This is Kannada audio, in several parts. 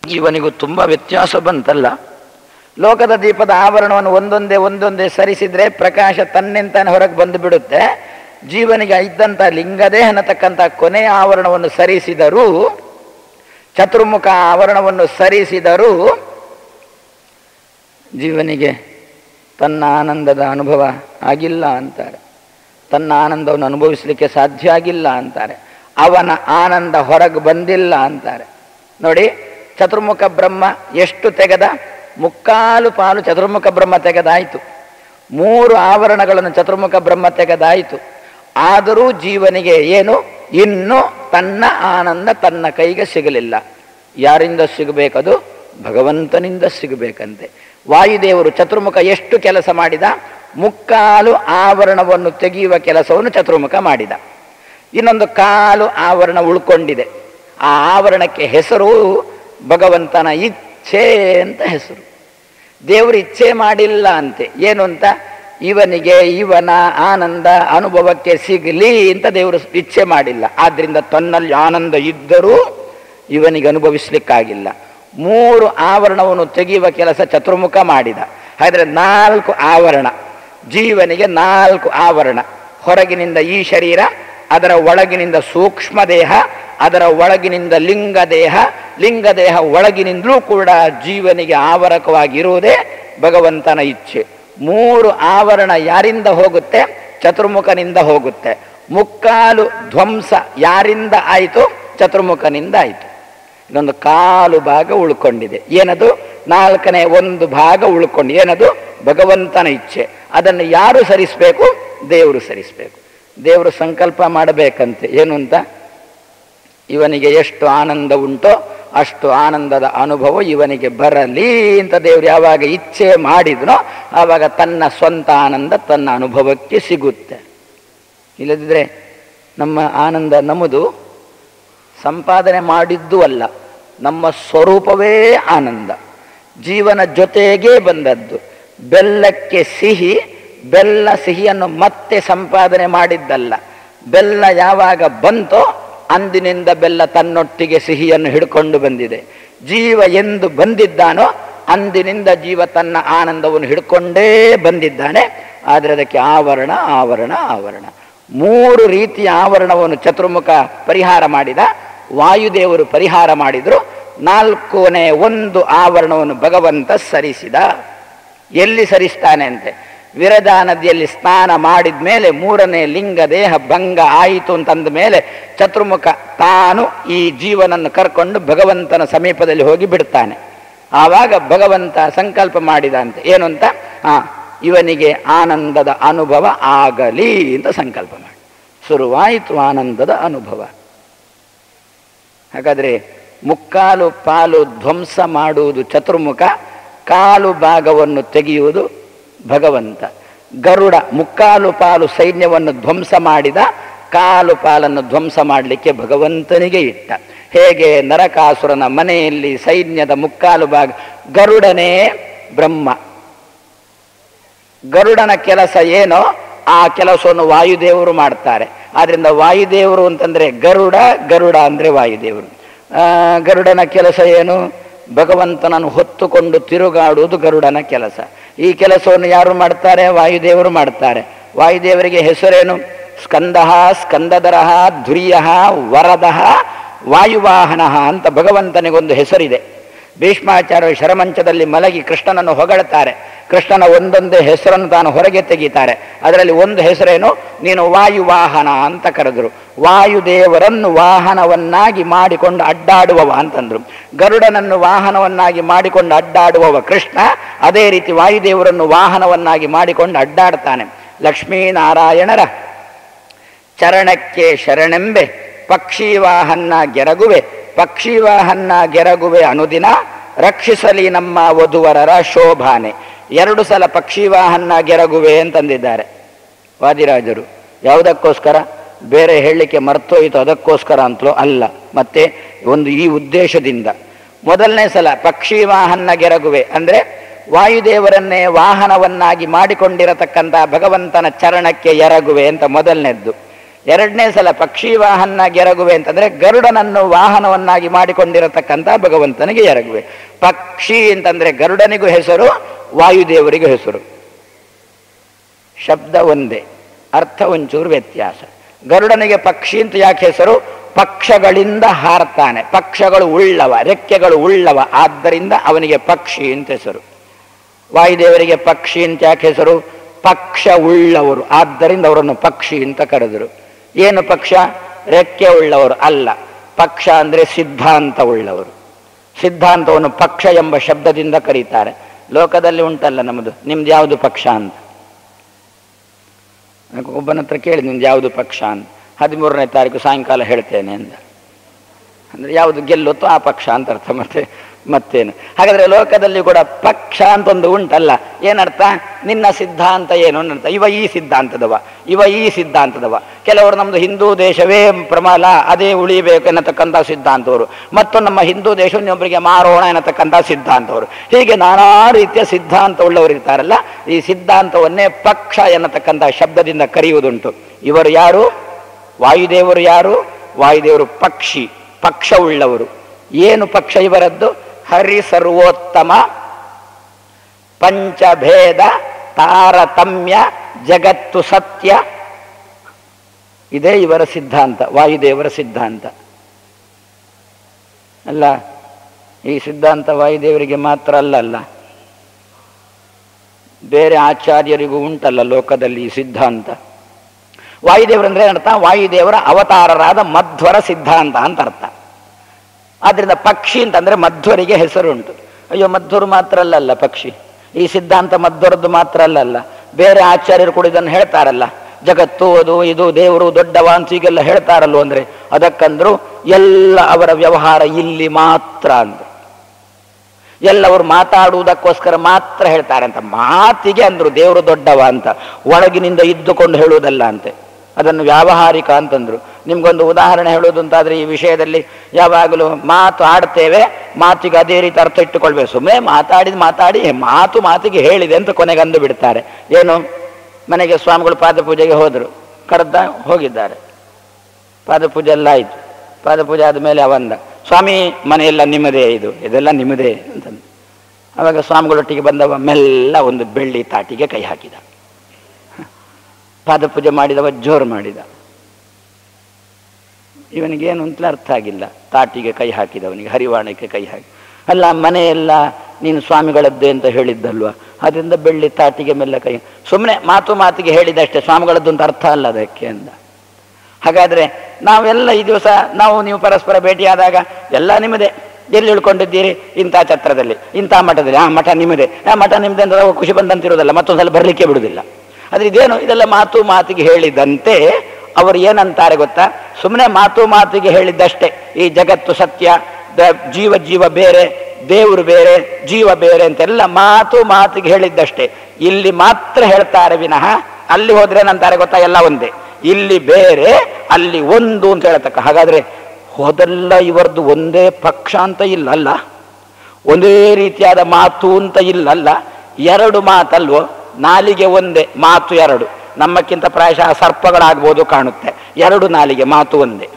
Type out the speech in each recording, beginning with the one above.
ಜೀವನಿಗೂ ತುಂಬ ವ್ಯತ್ಯಾಸ ಬಂತಲ್ಲ ಲೋಕದ ದೀಪದ ಆವರಣವನ್ನು ಒಂದೊಂದೇ ಒಂದೊಂದೇ ಸರಿಸಿದ್ರೆ ಪ್ರಕಾಶ ತನ್ನಿಂತಾನೆ ಹೊರಗೆ ಬಂದು ಬಿಡುತ್ತೆ ಜೀವನಿಗೆ ಇದ್ದಂಥ ಲಿಂಗದೇಹ ಅನ್ನತಕ್ಕಂಥ ಕೊನೆಯ ಆವರಣವನ್ನು ಸರಿಸಿದರೂ ಚತುರ್ಮುಖ ಆವರಣವನ್ನು ಸರಿಸಿದರೂ ಜೀವನಿಗೆ ತನ್ನ ಆನಂದದ ಅನುಭವ ಆಗಿಲ್ಲ ಅಂತಾರೆ ತನ್ನ ಆನಂದವನ್ನು ಅನುಭವಿಸಲಿಕ್ಕೆ ಸಾಧ್ಯ ಆಗಿಲ್ಲ ಅಂತಾರೆ ಅವನ ಆನಂದ ಹೊರಗೆ ಬಂದಿಲ್ಲ ಅಂತಾರೆ ನೋಡಿ ಚತುರ್ಮುಖ ಬ್ರಹ್ಮ ಎಷ್ಟು ತೆಗೆದ ಮುಕ್ಕಾಲು ಪಾಲು ಚತುರ್ಮುಖ ಬ್ರಹ್ಮ ತೆಗೆದಾಯಿತು ಮೂರು ಆವರಣಗಳನ್ನು ಚತುರ್ಮುಖ ಬ್ರಹ್ಮ ತೆಗೆದಾಯಿತು ಆದರೂ ಜೀವನಿಗೆ ಏನು ಇನ್ನು ತನ್ನ ಆನಂದ ತನ್ನ ಕೈಗೆ ಸಿಗಲಿಲ್ಲ ಯಾರಿಂದ ಸಿಗಬೇಕದು ಭಗವಂತನಿಂದ ಸಿಗಬೇಕಂತೆ ವಾಯುದೇವರು ಚತುರ್ಮುಖ ಎಷ್ಟು ಕೆಲಸ ಮಾಡಿದ ಮುಕ್ಕಾಲು ಆವರಣವನ್ನು ತೆಗೆಯುವ ಕೆಲಸವನ್ನು ಚತುರ್ಮುಖ ಮಾಡಿದ ಇನ್ನೊಂದು ಕಾಲು ಆವರಣ ಉಳ್ಕೊಂಡಿದೆ ಆ ಆವರಣಕ್ಕೆ ಹೆಸರು ಭಗವಂತನ ಇಚ್ಛೆ ಅಂತ ಹೆಸರು ದೇವರು ಇಚ್ಛೆ ಮಾಡಿಲ್ಲ ಅಂತೆ ಏನು ಅಂತ ಇವನಿಗೆ ಇವನ ಆನಂದ ಅನುಭವಕ್ಕೆ ಸಿಗಲಿ ಅಂತ ದೇವರು ಇಚ್ಛೆ ಮಾಡಿಲ್ಲ ಆದ್ರಿಂದ ತನ್ನಲ್ಲಿ ಆನಂದ ಇದ್ದರೂ ಇವನಿಗೆ ಅನುಭವಿಸ್ಲಿಕ್ಕಾಗಿಲ್ಲ ಮೂರು ಆವರಣವನ್ನು ತೆಗೆಯುವ ಕೆಲಸ ಚತುರ್ಮುಖ ಮಾಡಿದ ಹಾಗಾದ್ರೆ ನಾಲ್ಕು ಆವರಣ ಜೀವನಿಗೆ ನಾಲ್ಕು ಆವರಣ ಹೊರಗಿನಿಂದ ಈ ಶರೀರ ಅದರ ಒಳಗಿನಿಂದ ಸೂಕ್ಷ್ಮ ದೇಹ ಅದರ ಒಳಗಿನಿಂದ ಲಿಂಗ ದೇಹ ಲಿಂಗ ದೇಹ ಒಳಗಿನಿಂದಲೂ ಕೂಡ ಜೀವನಿಗೆ ಆವರಕವಾಗಿರುವುದೇ ಭಗವಂತನ ಇಚ್ಛೆ ಮೂರು ಆವರಣ ಯಾರಿಂದ ಹೋಗುತ್ತೆ ಚತುರ್ಮುಖನಿಂದ ಹೋಗುತ್ತೆ ಮುಕ್ಕಾಲು ಧ್ವಂಸ ಯಾರಿಂದ ಆಯಿತು ಚತುರ್ಮುಖನಿಂದ ಆಯಿತು ಇನ್ನೊಂದು ಕಾಲು ಭಾಗ ಉಳ್ಕೊಂಡಿದೆ ಏನದು ನಾಲ್ಕನೇ ಒಂದು ಭಾಗ ಉಳ್ಕೊಂಡು ಏನದು ಭಗವಂತನ ಇಚ್ಛೆ ಅದನ್ನು ಯಾರು ಸರಿಸಬೇಕು ದೇವರು ಸರಿಸಬೇಕು ದೇವರು ಸಂಕಲ್ಪ ಮಾಡಬೇಕಂತೆ ಏನು ಅಂತ ಇವನಿಗೆ ಎಷ್ಟು ಆನಂದ ಉಂಟೋ ಅಷ್ಟು ಆನಂದದ ಅನುಭವ ಇವನಿಗೆ ಬರಲಿ ಅಂತ ದೇವರು ಯಾವಾಗ ಇಚ್ಛೆ ಮಾಡಿದ್ನೋ ಆವಾಗ ತನ್ನ ಸ್ವಂತ ಆನಂದ ತನ್ನ ಅನುಭವಕ್ಕೆ ಸಿಗುತ್ತೆ ಇಲ್ಲದಿದ್ದರೆ ನಮ್ಮ ಆನಂದ ನಮ್ಮದು ಸಂಪಾದನೆ ಮಾಡಿದ್ದು ಅಲ್ಲ ನಮ್ಮ ಸ್ವರೂಪವೇ ಆನಂದ ಜೀವನ ಜೊತೆಗೇ ಬಂದದ್ದು ಬೆಲ್ಲಕ್ಕೆ ಸಿಹಿ ಬೆಲ್ಲ ಸಿಹಿಯನ್ನು ಮತ್ತೆ ಸಂಪಾದನೆ ಮಾಡಿದ್ದಲ್ಲ ಬೆಲ್ಲ ಯಾವಾಗ ಬಂತೋ ಅಂದಿನಿಂದ ಬೆಲ್ಲ ತನ್ನೊಟ್ಟಿಗೆ ಸಿಹಿಯನ್ನು ಹಿಡ್ಕೊಂಡು ಬಂದಿದೆ ಜೀವ ಎಂದು ಬಂದಿದ್ದಾನೋ ಅಂದಿನಿಂದ ಜೀವ ತನ್ನ ಆನಂದವನ್ನು ಹಿಡ್ಕೊಂಡೇ ಬಂದಿದ್ದಾನೆ ಆದರೆ ಅದಕ್ಕೆ ಆವರಣ ಆವರಣ ಆವರಣ ಮೂರು ರೀತಿಯ ಆವರಣವನ್ನು ಚತುರ್ಮುಖ ಪರಿಹಾರ ಮಾಡಿದ ವಾಯುದೇವರು ಪರಿಹಾರ ಮಾಡಿದ್ರು ನಾಲ್ಕನೇ ಒಂದು ಆವರಣವನ್ನು ಭಗವಂತ ಸರಿಸಿದ ಎಲ್ಲಿ ಸರಿಸ್ತಾನೆ ಅಂತೆ ವಿರಜಾ ನದಿಯಲ್ಲಿ ಸ್ನಾನ ಮಾಡಿದ ಮೇಲೆ ಮೂರನೇ ಲಿಂಗ ದೇಹ ಭಂಗ ಆಯಿತು ಅಂತಂದ ಮೇಲೆ ಚತುರ್ಮುಖ ತಾನು ಈ ಜೀವನನ್ನು ಕರ್ಕೊಂಡು ಭಗವಂತನ ಸಮೀಪದಲ್ಲಿ ಹೋಗಿ ಬಿಡ್ತಾನೆ ಆವಾಗ ಭಗವಂತ ಸಂಕಲ್ಪ ಮಾಡಿದ ಅಂತ ಏನು ಅಂತ ಆ ಇವನಿಗೆ ಆನಂದದ ಅನುಭವ ಆಗಲಿ ಅಂತ ಸಂಕಲ್ಪ ಮಾಡಿ ಶುರುವಾಯಿತು ಆನಂದದ ಅನುಭವ ಹಾಗಾದರೆ ಮುಕ್ಕಾಲು ಪಾಲು ಧ್ವಂಸ ಮಾಡುವುದು ಚತುರ್ಮುಖ ಕಾಲು ಭಾಗವನ್ನು ತೆಗೆಯುವುದು ಭಗವಂತ ಗರುಡ ಮುಕ್ಕಾಲು ಪಾಲು ಸೈನ್ಯವನ್ನು ಧ್ವಂಸ ಮಾಡಿದ ಕಾಲು ಪಾಲನ್ನು ಧ್ವಂಸ ಮಾಡಲಿಕ್ಕೆ ಭಗವಂತನಿಗೆ ಇಟ್ಟ ಹೇಗೆ ನರಕಾಸುರನ ಮನೆಯಲ್ಲಿ ಸೈನ್ಯದ ಮುಕ್ಕಾಲು ಭಾಗ ಗರುಡನೇ ಬ್ರಹ್ಮ ಗರುಡನ ಕೆಲಸ ಏನೋ ಆ ಕೆಲಸವನ್ನು ವಾಯುದೇವರು ಮಾಡ್ತಾರೆ ಆದ್ರಿಂದ ವಾಯುದೇವರು ಅಂತಂದ್ರೆ ಗರುಡ ಗರುಡ ಅಂದ್ರೆ ವಾಯುದೇವರು ಆ, ಗರುಡನ ಕೆಲಸ ಏನು ಭಗವಂತನನ್ನು ಹೊತ್ತುಕೊಂಡು ತಿರುಗಾಡುವುದು ಗರುಡನ ಕೆಲಸ ಈ ಕೆಲಸವನ್ನು ಯಾರು ಮಾಡ್ತಾರೆ ವಾಯುದೇವರು ಮಾಡ್ತಾರೆ ವಾಯುದೇವರಿಗೆ ಹೆಸರೇನು ಸ್ಕಂದ ಸ್ಕಂದದರ ಧುರ್ಯ ವರದ ವಾಯುವಾಹನ ಅಂತ ಭಗವಂತನಿಗೊಂದು ಹೆಸರಿದೆ ಭೀಷ್ಮಾಚಾರ್ಯ ಶರಮಂಚದಲ್ಲಿ ಮಲಗಿ ಕೃಷ್ಣನನ್ನು ಹೊಗಳ್ತಾರೆ ಕೃಷ್ಣನ ಒಂದೊಂದೇ ಹೆಸರನ್ನು ತಾನು ಹೊರಗೆ ತೆಗೀತಾರೆ ಅದರಲ್ಲಿ ಒಂದು ಹೆಸರೇನು ನೀನು ವಾಯುವಾಹನ ಅಂತ ಕರೆದರು ವಾಯುದೇವರನ್ನು ವಾಹನವನ್ನಾಗಿ ಮಾಡಿಕೊಂಡು ಅಡ್ಡಾಡುವವ ಅಂತಂದ್ರು ಗರುಡನನ್ನು ವಾಹನವನ್ನಾಗಿ ಮಾಡಿಕೊಂಡು ಅಡ್ಡಾಡುವವ ಕೃಷ್ಣ ಅದೇ ರೀತಿ ವಾಯುದೇವರನ್ನು ವಾಹನವನ್ನಾಗಿ ಮಾಡಿಕೊಂಡು ಅಡ್ಡಾಡ್ತಾನೆ ಲಕ್ಷ್ಮೀನಾರಾಯಣರ ಚರಣಕ್ಕೆ ಶರಣೆಂಬೆ ಪಕ್ಷಿವಾಹನ್ನ ಗೆರಗುವೆ ಪಕ್ಷಿವಾಹನ್ನ ಗೆರಗುವೆ ಅನುದಿನ ರಕ್ಷಿಸಲಿ ನಮ್ಮ ವಧುವರರ ಶೋಭಾನೆ ಎರಡು ಸಲ ಪಕ್ಷಿವಾಹನ್ನ ಗೆರಗುವೆ ಅಂತಂದಿದ್ದಾರೆ ವಾದಿರಾಜರು ಯಾವುದಕ್ಕೋಸ್ಕರ ಬೇರೆ ಹೇಳಲಿಕ್ಕೆ ಮರ್ತೋಯ್ತು ಅದಕ್ಕೋಸ್ಕರ ಅಂತಲೋ ಅಲ್ಲ ಮತ್ತೆ ಒಂದು ಈ ಉದ್ದೇಶದಿಂದ ಮೊದಲನೇ ಸಲ ಪಕ್ಷಿವಾಹನ್ನ ಗೆರಗುವೆ ಅಂದ್ರೆ ವಾಯುದೇವರನ್ನೇ ವಾಹನವನ್ನಾಗಿ ಮಾಡಿಕೊಂಡಿರತಕ್ಕಂಥ ಭಗವಂತನ ಚರಣಕ್ಕೆ ಎರಗುವೆ ಅಂತ ಮೊದಲನೇದ್ದು ಎರಡನೇ ಸಲ ಪಕ್ಷಿ ವಾಹನಾಗಿ ಎರಗುವೆ ಅಂತಂದ್ರೆ ಗರುಡನನ್ನು ವಾಹನವನ್ನಾಗಿ ಮಾಡಿಕೊಂಡಿರತಕ್ಕಂಥ ಭಗವಂತನಿಗೆ ಎರಗುವೆ ಪಕ್ಷಿ ಅಂತಂದ್ರೆ ಗರುಡನಿಗೂ ಹೆಸರು ವಾಯುದೇವರಿಗೂ ಹೆಸರು ಶಬ್ದ ಒಂದೇ ಅರ್ಥ ಒಂಚೂರು ವ್ಯತ್ಯಾಸ ಗರುಡನಿಗೆ ಪಕ್ಷಿ ಅಂತ ಯಾಕೆ ಹೆಸರು ಪಕ್ಷಗಳಿಂದ ಹಾರ್ತಾನೆ ಪಕ್ಷಗಳು ಉಳ್ಳವ ರೆಕ್ಕೆಗಳು ಉಳ್ಳವ ಆದ್ದರಿಂದ ಅವನಿಗೆ ಪಕ್ಷಿ ಅಂತ ಹೆಸರು ವಾಯುದೇವರಿಗೆ ಪಕ್ಷಿ ಅಂತ ಯಾಕೆ ಹೆಸರು ಪಕ್ಷ ಉಳ್ಳವರು ಆದ್ದರಿಂದ ಅವರನ್ನು ಪಕ್ಷಿ ಅಂತ ಕರೆದರು ಏನು ಪಕ್ಷ ರೆಕ್ಕೆ ಉಳ್ಳವರು ಅಲ್ಲ ಪಕ್ಷ ಅಂದ್ರೆ ಸಿದ್ಧಾಂತ ಉಳ್ಳವರು ಸಿದ್ಧಾಂತವನ್ನು ಪಕ್ಷ ಎಂಬ ಶಬ್ದದಿಂದ ಕರೀತಾರೆ ಲೋಕದಲ್ಲಿ ಉಂಟಲ್ಲ ನಮ್ಮದು ನಿಮ್ದು ಯಾವುದು ಪಕ್ಷ ಅಂತ ನಾನು ಒಬ್ಬನ ಹತ್ರ ಕೇಳಿ ನಿಮ್ದು ಯಾವುದು ಪಕ್ಷ ಅಂತ ಹದಿಮೂರನೇ ತಾರೀಕು ಸಾಯಂಕಾಲ ಹೇಳ್ತೇನೆ ಅಂತ ಅಂದ್ರೆ ಯಾವುದು ಗೆಲ್ಲುತ್ತೋ ಆ ಪಕ್ಷ ಅಂತ ಅರ್ಥ ಮತ್ತೆ ಮತ್ತೇನು ಹಾಗಾದ್ರೆ ಲೋಕದಲ್ಲಿ ಕೂಡ ಪಕ್ಷ ಅಂತ ಒಂದು ಉಂಟಲ್ಲ ಏನರ್ಥ ನಿನ್ನ ಸಿದ್ಧಾಂತ ಏನು ಅನ್ನರ್ಥ ಇವ ಈ ಸಿದ್ಧಾಂತದವ ಇವ ಈ ಸಿದ್ಧಾಂತದವ ಕೆಲವರು ನಮ್ದು ಹಿಂದೂ ದೇಶವೇ ಪ್ರಮಾಲ ಅದೇ ಉಳಿಬೇಕು ಎನ್ನತಕ್ಕಂಥ ಸಿದ್ಧಾಂತವರು ಮತ್ತು ನಮ್ಮ ಹಿಂದೂ ದೇಶ ಇನ್ನೊಬ್ಬರಿಗೆ ಮಾರೋಣ ಎನ್ನತಕ್ಕಂಥ ಸಿದ್ಧಾಂತವರು ಹೀಗೆ ನಾನಾ ರೀತಿಯ ಸಿದ್ಧಾಂತ ಉಳ್ಳವರು ಇರ್ತಾರಲ್ಲ ಈ ಸಿದ್ಧಾಂತವನ್ನೇ ಪಕ್ಷ ಎನ್ನತಕ್ಕಂಥ ಶಬ್ದದಿಂದ ಕರೆಯುವುದುಂಟು ಇವರು ಯಾರು ವಾಯುದೇವರು ಯಾರು ವಾಯುದೇವರು ಪಕ್ಷಿ ಪಕ್ಷವುಳ್ಳವರು ಏನು ಪಕ್ಷ ಇವರದ್ದು ಹರಿ ಸರ್ವೋತ್ತಮ ಪಂಚಭೇದ ತಾರತಮ್ಯ ಜಗತ್ತು ಸತ್ಯ ಇದೇ ಇವರ ಸಿದ್ಧಾಂತ ವಾಯುದೇವರ ಸಿದ್ಧಾಂತ ಅಲ್ಲ ಈ ಸಿದ್ಧಾಂತ ವಾಯುದೇವರಿಗೆ ಮಾತ್ರ ಅಲ್ಲಲ್ಲ ಬೇರೆ ಆಚಾರ್ಯರಿಗೂ ಉಂಟಲ್ಲ ಲೋಕದಲ್ಲಿ ಈ ಸಿದ್ಧಾಂತ ವಾಯುದೇವರಂದ್ರೆ ಏನರ್ಥ ವಾಯುದೇವರ ಅವತಾರರಾದ ಮಧ್ವರ ಸಿದ್ಧಾಂತ ಅಂತ ಅರ್ಥ ಆದ್ರಿಂದ ಪಕ್ಷಿ ಅಂತಂದ್ರೆ ಮಧ್ವರಿಗೆ ಹೆಸರುಂಟು ಅಯ್ಯೋ ಮಧ್ವರು ಮಾತ್ರ ಅಲ್ಲಲ್ಲ ಪಕ್ಷಿ ಈ ಸಿದ್ಧಾಂತ ಮಧ್ವರದ್ದು ಮಾತ್ರ ಅಲ್ಲಲ್ಲ ಬೇರೆ ಆಚಾರ್ಯರು ಕೂಡ ಇದನ್ನು ಹೇಳ್ತಾರಲ್ಲ ಜಗತ್ತು ಅದು ಇದು ದೇವರು ದೊಡ್ಡವ ಅಂತ ಹೀಗೆಲ್ಲ ಹೇಳ್ತಾರಲ್ವ ಅಂದ್ರೆ ಅದಕ್ಕಂದ್ರು ಎಲ್ಲ ಅವರ ವ್ಯವಹಾರ ಇಲ್ಲಿ ಮಾತ್ರ ಅಂತ ಎಲ್ಲವರು ಮಾತಾಡುವುದಕ್ಕೋಸ್ಕರ ಮಾತ್ರ ಹೇಳ್ತಾರೆ ಅಂತ ಮಾತಿಗೆ ಅಂದ್ರು ದೇವರು ದೊಡ್ಡವ ಅಂತ ಒಳಗಿನಿಂದ ಇದ್ದುಕೊಂಡು ಹೇಳುವುದಲ್ಲ ಅಂತೆ ಅದನ್ನು ವ್ಯಾವಹಾರಿಕ ಅಂತಂದ್ರು ನಿಮ್ಗೊಂದು ಉದಾಹರಣೆ ಹೇಳುವುದು ಅಂತಾದ್ರೆ ಈ ವಿಷಯದಲ್ಲಿ ಯಾವಾಗಲೂ ಮಾತು ಆಡ್ತೇವೆ ಮಾತಿಗೆ ಅದೇ ರೀತಿ ಅರ್ಥ ಇಟ್ಟುಕೊಳ್ಬೇಕು ಸುಮ್ಮನೆ ಮಾತಾಡಿದ ಮಾತಾಡಿ ಮಾತು ಮಾತಿಗೆ ಹೇಳಿದೆ ಅಂತ ಕೊನೆಗೆ ಅಂದು ಬಿಡ್ತಾರೆ ಏನು ಮನೆಗೆ ಸ್ವಾಮಿಗಳು ಪಾದಪೂಜೆಗೆ ಹೋದರು ಕರೆದ ಹೋಗಿದ್ದಾರೆ ಪಾದಪೂಜೆ ಎಲ್ಲ ಆಯಿತು ಪಾದಪೂಜೆ ಆದಮೇಲೆ ಅವಂದ ಸ್ವಾಮಿ ಮನೆಯೆಲ್ಲ ನಿಮ್ಮದೇ ಇದು ಇದೆಲ್ಲ ನಿಮ್ಮದೇ ಅಂತಂದು ಅವಾಗ ಸ್ವಾಮಿಗಳೊಟ್ಟಿಗೆ ಬಂದವ ಮೆಲ್ಲ ಒಂದು ಬೆಳ್ಳಿ ತಾಟಿಗೆ ಕೈ ಹಾಕಿದ ಪಾದಪೂಜೆ ಮಾಡಿದವ ಜೋರು ಮಾಡಿದ ಇವನಿಗೇನು ಅಂತಲೇ ಅರ್ಥ ಆಗಿಲ್ಲ ತಾಟಿಗೆ ಕೈ ಹಾಕಿದವನಿಗೆ ಹರಿವಾಣಕ್ಕೆ ಕೈ ಹಾಕಿ ಅಲ್ಲ ಮನೆಯೆಲ್ಲ ನೀನು ಸ್ವಾಮಿಗಳದ್ದೇ ಅಂತ ಹೇಳಿದ್ದಲ್ವ ಅದರಿಂದ ಬೆಳ್ಳಿ ತಾಟಿಗೆ ಮೆಲ್ಲ ಕೈ ಸುಮ್ಮನೆ ಮಾತು ಮಾತಿಗೆ ಹೇಳಿದಷ್ಟೇ ಸ್ವಾಮಿಗಳದ್ದು ಅಂತ ಅರ್ಥ ಅಲ್ಲ ಅದಕ್ಕೆ ಅಂದ ಹಾಗಾದ್ರೆ ನಾವೆಲ್ಲ ಈ ದಿವಸ ನಾವು ನೀವು ಪರಸ್ಪರ ಭೇಟಿಯಾದಾಗ ಎಲ್ಲ ನಿಮ್ಮದೇ ಎಲ್ಲಿ ಇಳ್ಕೊಂಡಿದ್ದೀರಿ ಇಂಥ ಛತ್ರದಲ್ಲಿ ಇಂಥ ಮಠದಲ್ಲಿ ಆ ಮಠ ನಿಮ್ಮದೇ ಆ ಮಠ ನಿಮ್ಮದೇ ಅಂತ ಖುಷಿ ಬಂದಂತಿರೋದಲ್ಲ ಮತ್ತೊಂದ್ಸಲ ಬರಲಿಕ್ಕೆ ಬಿಡುವುದಿಲ್ಲ ಆದ್ರೆ ಇದೇನು ಇದೆಲ್ಲ ಮಾತು ಮಾತಿಗೆ ಹೇಳಿದಂತೆ ಅವರು ಏನಂತಾರೆ ಗೊತ್ತಾ ಸುಮ್ಮನೆ ಮಾತು ಮಾತಿಗೆ ಹೇಳಿದ್ದಷ್ಟೇ ಈ ಜಗತ್ತು ಸತ್ಯ ದ- ಜೀವ ಜೀವ ಬೇರೆ ದೇವರು ಬೇರೆ ಜೀವ ಬೇರೆ ಅಂತೆಲ್ಲ ಮಾತು ಮಾತಿಗೆ ಹೇಳಿದ್ದಷ್ಟೇ ಇಲ್ಲಿ ಮಾತ್ರ ಹೇಳ್ತಾರೆ ವಿನಃ ಅಲ್ಲಿ ಹೋದ್ರೆ ಏನಂತಾರೆ ಗೊತ್ತಾ ಎಲ್ಲ ಒಂದೇ ಇಲ್ಲಿ ಬೇರೆ ಅಲ್ಲಿ ಒಂದು ಅಂತ ಹೇಳ್ತಕ್ಕ ಹಾಗಾದ್ರೆ ಹೋದೆಲ್ಲ ಇವರದ್ದು ಒಂದೇ ಪಕ್ಷ ಅಂತ ಇಲ್ಲ ಅಲ್ಲ ಒಂದೇ ರೀತಿಯಾದ ಮಾತು ಅಂತ ಇಲ್ಲಲ್ಲ ಎರಡು ಮಾತಲ್ವೋ ನಾಲಿಗೆ ಒಂದೇ ಮಾತು ಎರಡು ನಮ್ಮಕ್ಕಿಂತ ಪ್ರಾಯಶಃ ಸರ್ಪಗಳಾಗ್ಬೋದು ಕಾಣುತ್ತೆ ಎರಡು ನಾಲಿಗೆ ಮಾತು ಒಂದೇ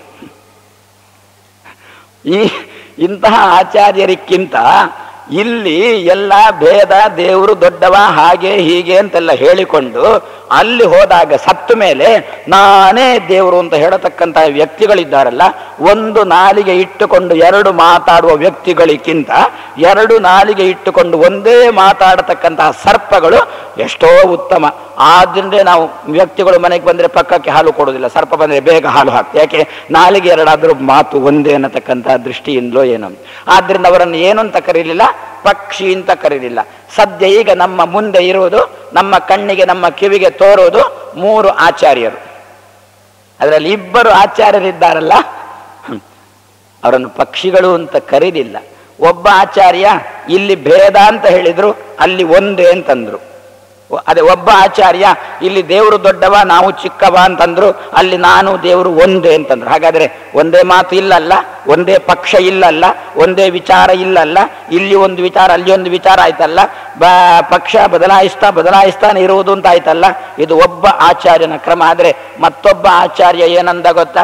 ಈ ಇಂತಹ ಆಚಾರ್ಯರಿಕ್ಕಿಂತ ಇಲ್ಲಿ ಎಲ್ಲ ಭೇದ ದೇವರು ದೊಡ್ಡವ ಹಾಗೆ ಹೀಗೆ ಅಂತೆಲ್ಲ ಹೇಳಿಕೊಂಡು ಅಲ್ಲಿ ಹೋದಾಗ ಸತ್ತ ಮೇಲೆ ನಾನೇ ದೇವರು ಅಂತ ಹೇಳತಕ್ಕಂತಹ ವ್ಯಕ್ತಿಗಳಿದ್ದಾರಲ್ಲ ಒಂದು ನಾಲಿಗೆ ಇಟ್ಟುಕೊಂಡು ಎರಡು ಮಾತಾಡುವ ವ್ಯಕ್ತಿಗಳಿಗಿಂತ ಎರಡು ನಾಲಿಗೆ ಇಟ್ಟುಕೊಂಡು ಒಂದೇ ಮಾತಾಡತಕ್ಕಂತಹ ಸರ್ಪಗಳು ಎಷ್ಟೋ ಉತ್ತಮ ಆದ್ರಿಂದ ನಾವು ವ್ಯಕ್ತಿಗಳು ಮನೆಗೆ ಬಂದರೆ ಪಕ್ಕಕ್ಕೆ ಹಾಲು ಕೊಡೋದಿಲ್ಲ ಸರ್ಪ ಬಂದರೆ ಬೇಗ ಹಾಲು ಹಾಕ್ತದೆ ಯಾಕೆ ನಾಲಿಗೆ ಎರಡಾದರೂ ಮಾತು ಒಂದೇ ಅನ್ನತಕ್ಕಂತಹ ದೃಷ್ಟಿಯಿಂದಲೋ ಏನೋ ಆದ್ರಿಂದ ಅವರನ್ನು ಏನು ಅಂತ ಕರೀಲಿಲ್ಲ ಪಕ್ಷಿ ಅಂತ ಕರೀಲಿಲ್ಲ ಸದ್ಯ ಈಗ ನಮ್ಮ ಮುಂದೆ ಇರುವುದು ನಮ್ಮ ಕಣ್ಣಿಗೆ ನಮ್ಮ ಕಿವಿಗೆ ತೋರುವುದು ಮೂರು ಆಚಾರ್ಯರು ಅದರಲ್ಲಿ ಇಬ್ಬರು ಆಚಾರ್ಯರಿದ್ದಾರಲ್ಲ ಹ್ಮ್. ಅವರನ್ನು ಪಕ್ಷಿಗಳು ಅಂತ ಕರೀಲಿಲ್ಲ ಒಬ್ಬ ಆಚಾರ್ಯ ಇಲ್ಲಿ ಭೇದ ಅಂತ ಹೇಳಿದ್ರು ಅಲ್ಲಿ ಒಂದೇ ಅಂತಂದ್ರು ಒ- ಅದೇ ಒಬ್ಬ ಆಚಾರ್ಯ ಇಲ್ಲಿ ದೇವರು ದೊಡ್ಡವ ನಾವು ಚಿಕ್ಕವ ಅಂತಂದ್ರು ಅಲ್ಲಿ ನಾನು ದೇವರು ಒಂದೇ ಅಂತಂದ್ರು ಹಾಗಾದ್ರೆ ಒಂದೇ ಮಾತು ಇಲ್ಲಲ್ಲ ಒಂದೇ ಪಕ್ಷ ಇಲ್ಲಲ್ಲ ಒಂದೇ ವಿಚಾರ ಇಲ್ಲಲ್ಲ ಇಲ್ಲಿ ಒಂದು ವಿಚಾರ ಅಲ್ಲಿ ಒಂದು ವಿಚಾರ ಆಯ್ತಲ್ಲ ಬ ಪಕ್ಷ ಬದಲಾಯಿಸ್ತಾ ಬದಲಾಯಿಸ್ತಾನೆ ಇರುವುದು ಅಂತ ಆಯ್ತಲ್ಲ ಇದು ಒಬ್ಬ ಆಚಾರ್ಯನ ಕ್ರಮ ಆದ್ರೆ ಮತ್ತೊಬ್ಬ ಆಚಾರ್ಯ ಏನಂದ ಗೊತ್ತಾ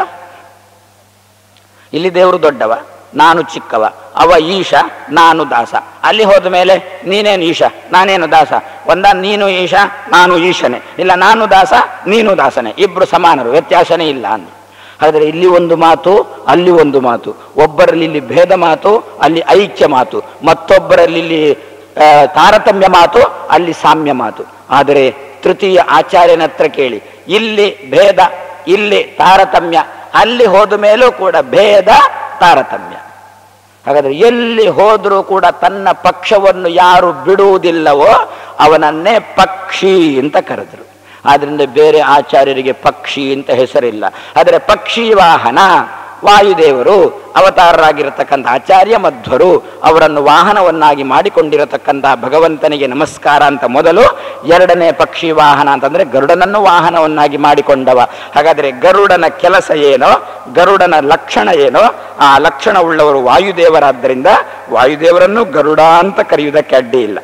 ಇಲ್ಲಿ ದೇವರು ದೊಡ್ಡವ ನಾನು ಚಿಕ್ಕವ ಅವ ಈಶ ನಾನು ದಾಸ ಅಲ್ಲಿ ಹೋದ ಮೇಲೆ ನೀನೇನು ಈಶ ನಾನೇನು ದಾಸ ಒಂದ ನೀನು ಈಶ ನಾನು ಈಶನೇ ಇಲ್ಲ ನಾನು ದಾಸ ನೀನು ದಾಸನೇ ಇಬ್ರು ಸಮಾನರು ವ್ಯತ್ಯಾಸನೇ ಇಲ್ಲ ಅಂದ್ರು ಆದರೆ ಇಲ್ಲಿ ಒಂದು ಮಾತು ಅಲ್ಲಿ ಒಂದು ಮಾತು ಒಬ್ಬರಲ್ಲಿ ಇಲ್ಲಿ ಭೇದ ಮಾತು ಅಲ್ಲಿ ಐಕ್ಯ ಮಾತು ಮತ್ತೊಬ್ಬರಲ್ಲಿ ಇಲ್ಲಿ ಆ, ತಾರತಮ್ಯ ಮಾತು ಅಲ್ಲಿ ಸಾಮ್ಯ ಮಾತು ಆದರೆ ತೃತೀಯ ಆಚಾರ್ಯನ ಹತ್ರ ಕೇಳಿ ಇಲ್ಲಿ ಭೇದ ಇಲ್ಲಿ ತಾರತಮ್ಯ ಅಲ್ಲಿ ಹೋದ ಮೇಲೂ ಕೂಡ ಭೇದ ತಾರತಮ್ಯ ಹಾಗಾದ್ರೆ ಎಲ್ಲಿ ಹೋದರೂ ಕೂಡ ತನ್ನ ಪಕ್ಷವನ್ನು ಯಾರು ಬಿಡುವುದಿಲ್ಲವೋ ಅವನನ್ನೇ ಪಕ್ಷಿ ಅಂತ ಕರೆದರು ಆದ್ರಿಂದ ಬೇರೆ ಆಚಾರ್ಯರಿಗೆ ಪಕ್ಷಿ ಅಂತ ಹೆಸರಿಲ್ಲ ಆದರೆ ಪಕ್ಷಿ ವಾಹನ ವಾಯುದೇವರು ಅವತಾರರಾಗಿರತಕ್ಕಂಥ ಆಚಾರ್ಯ ಮಧ್ವರು ಅವರನ್ನು ವಾಹನವನ್ನಾಗಿ ಮಾಡಿಕೊಂಡಿರತಕ್ಕಂತಹ ಭಗವಂತನಿಗೆ ನಮಸ್ಕಾರ ಅಂತ ಮೊದಲು ಎರಡನೇ ಪಕ್ಷಿ ವಾಹನ ಅಂತಂದ್ರೆ ಗರುಡನನ್ನು ವಾಹನವನ್ನಾಗಿ ಮಾಡಿಕೊಂಡವ ಹಾಗಾದ್ರೆ ಗರುಡನ ಕೆಲಸ ಏನೋ ಗರುಡನ ಲಕ್ಷಣ ಏನೋ ಆ ಲಕ್ಷಣ ಉಳ್ಳವರು ವಾಯುದೇವರಾದ್ದರಿಂದ ವಾಯುದೇವರನ್ನು ಗರುಡ ಅಂತ ಕರೆಯುವುದಕ್ಕೆ ಅಡ್ಡಿ ಇಲ್ಲ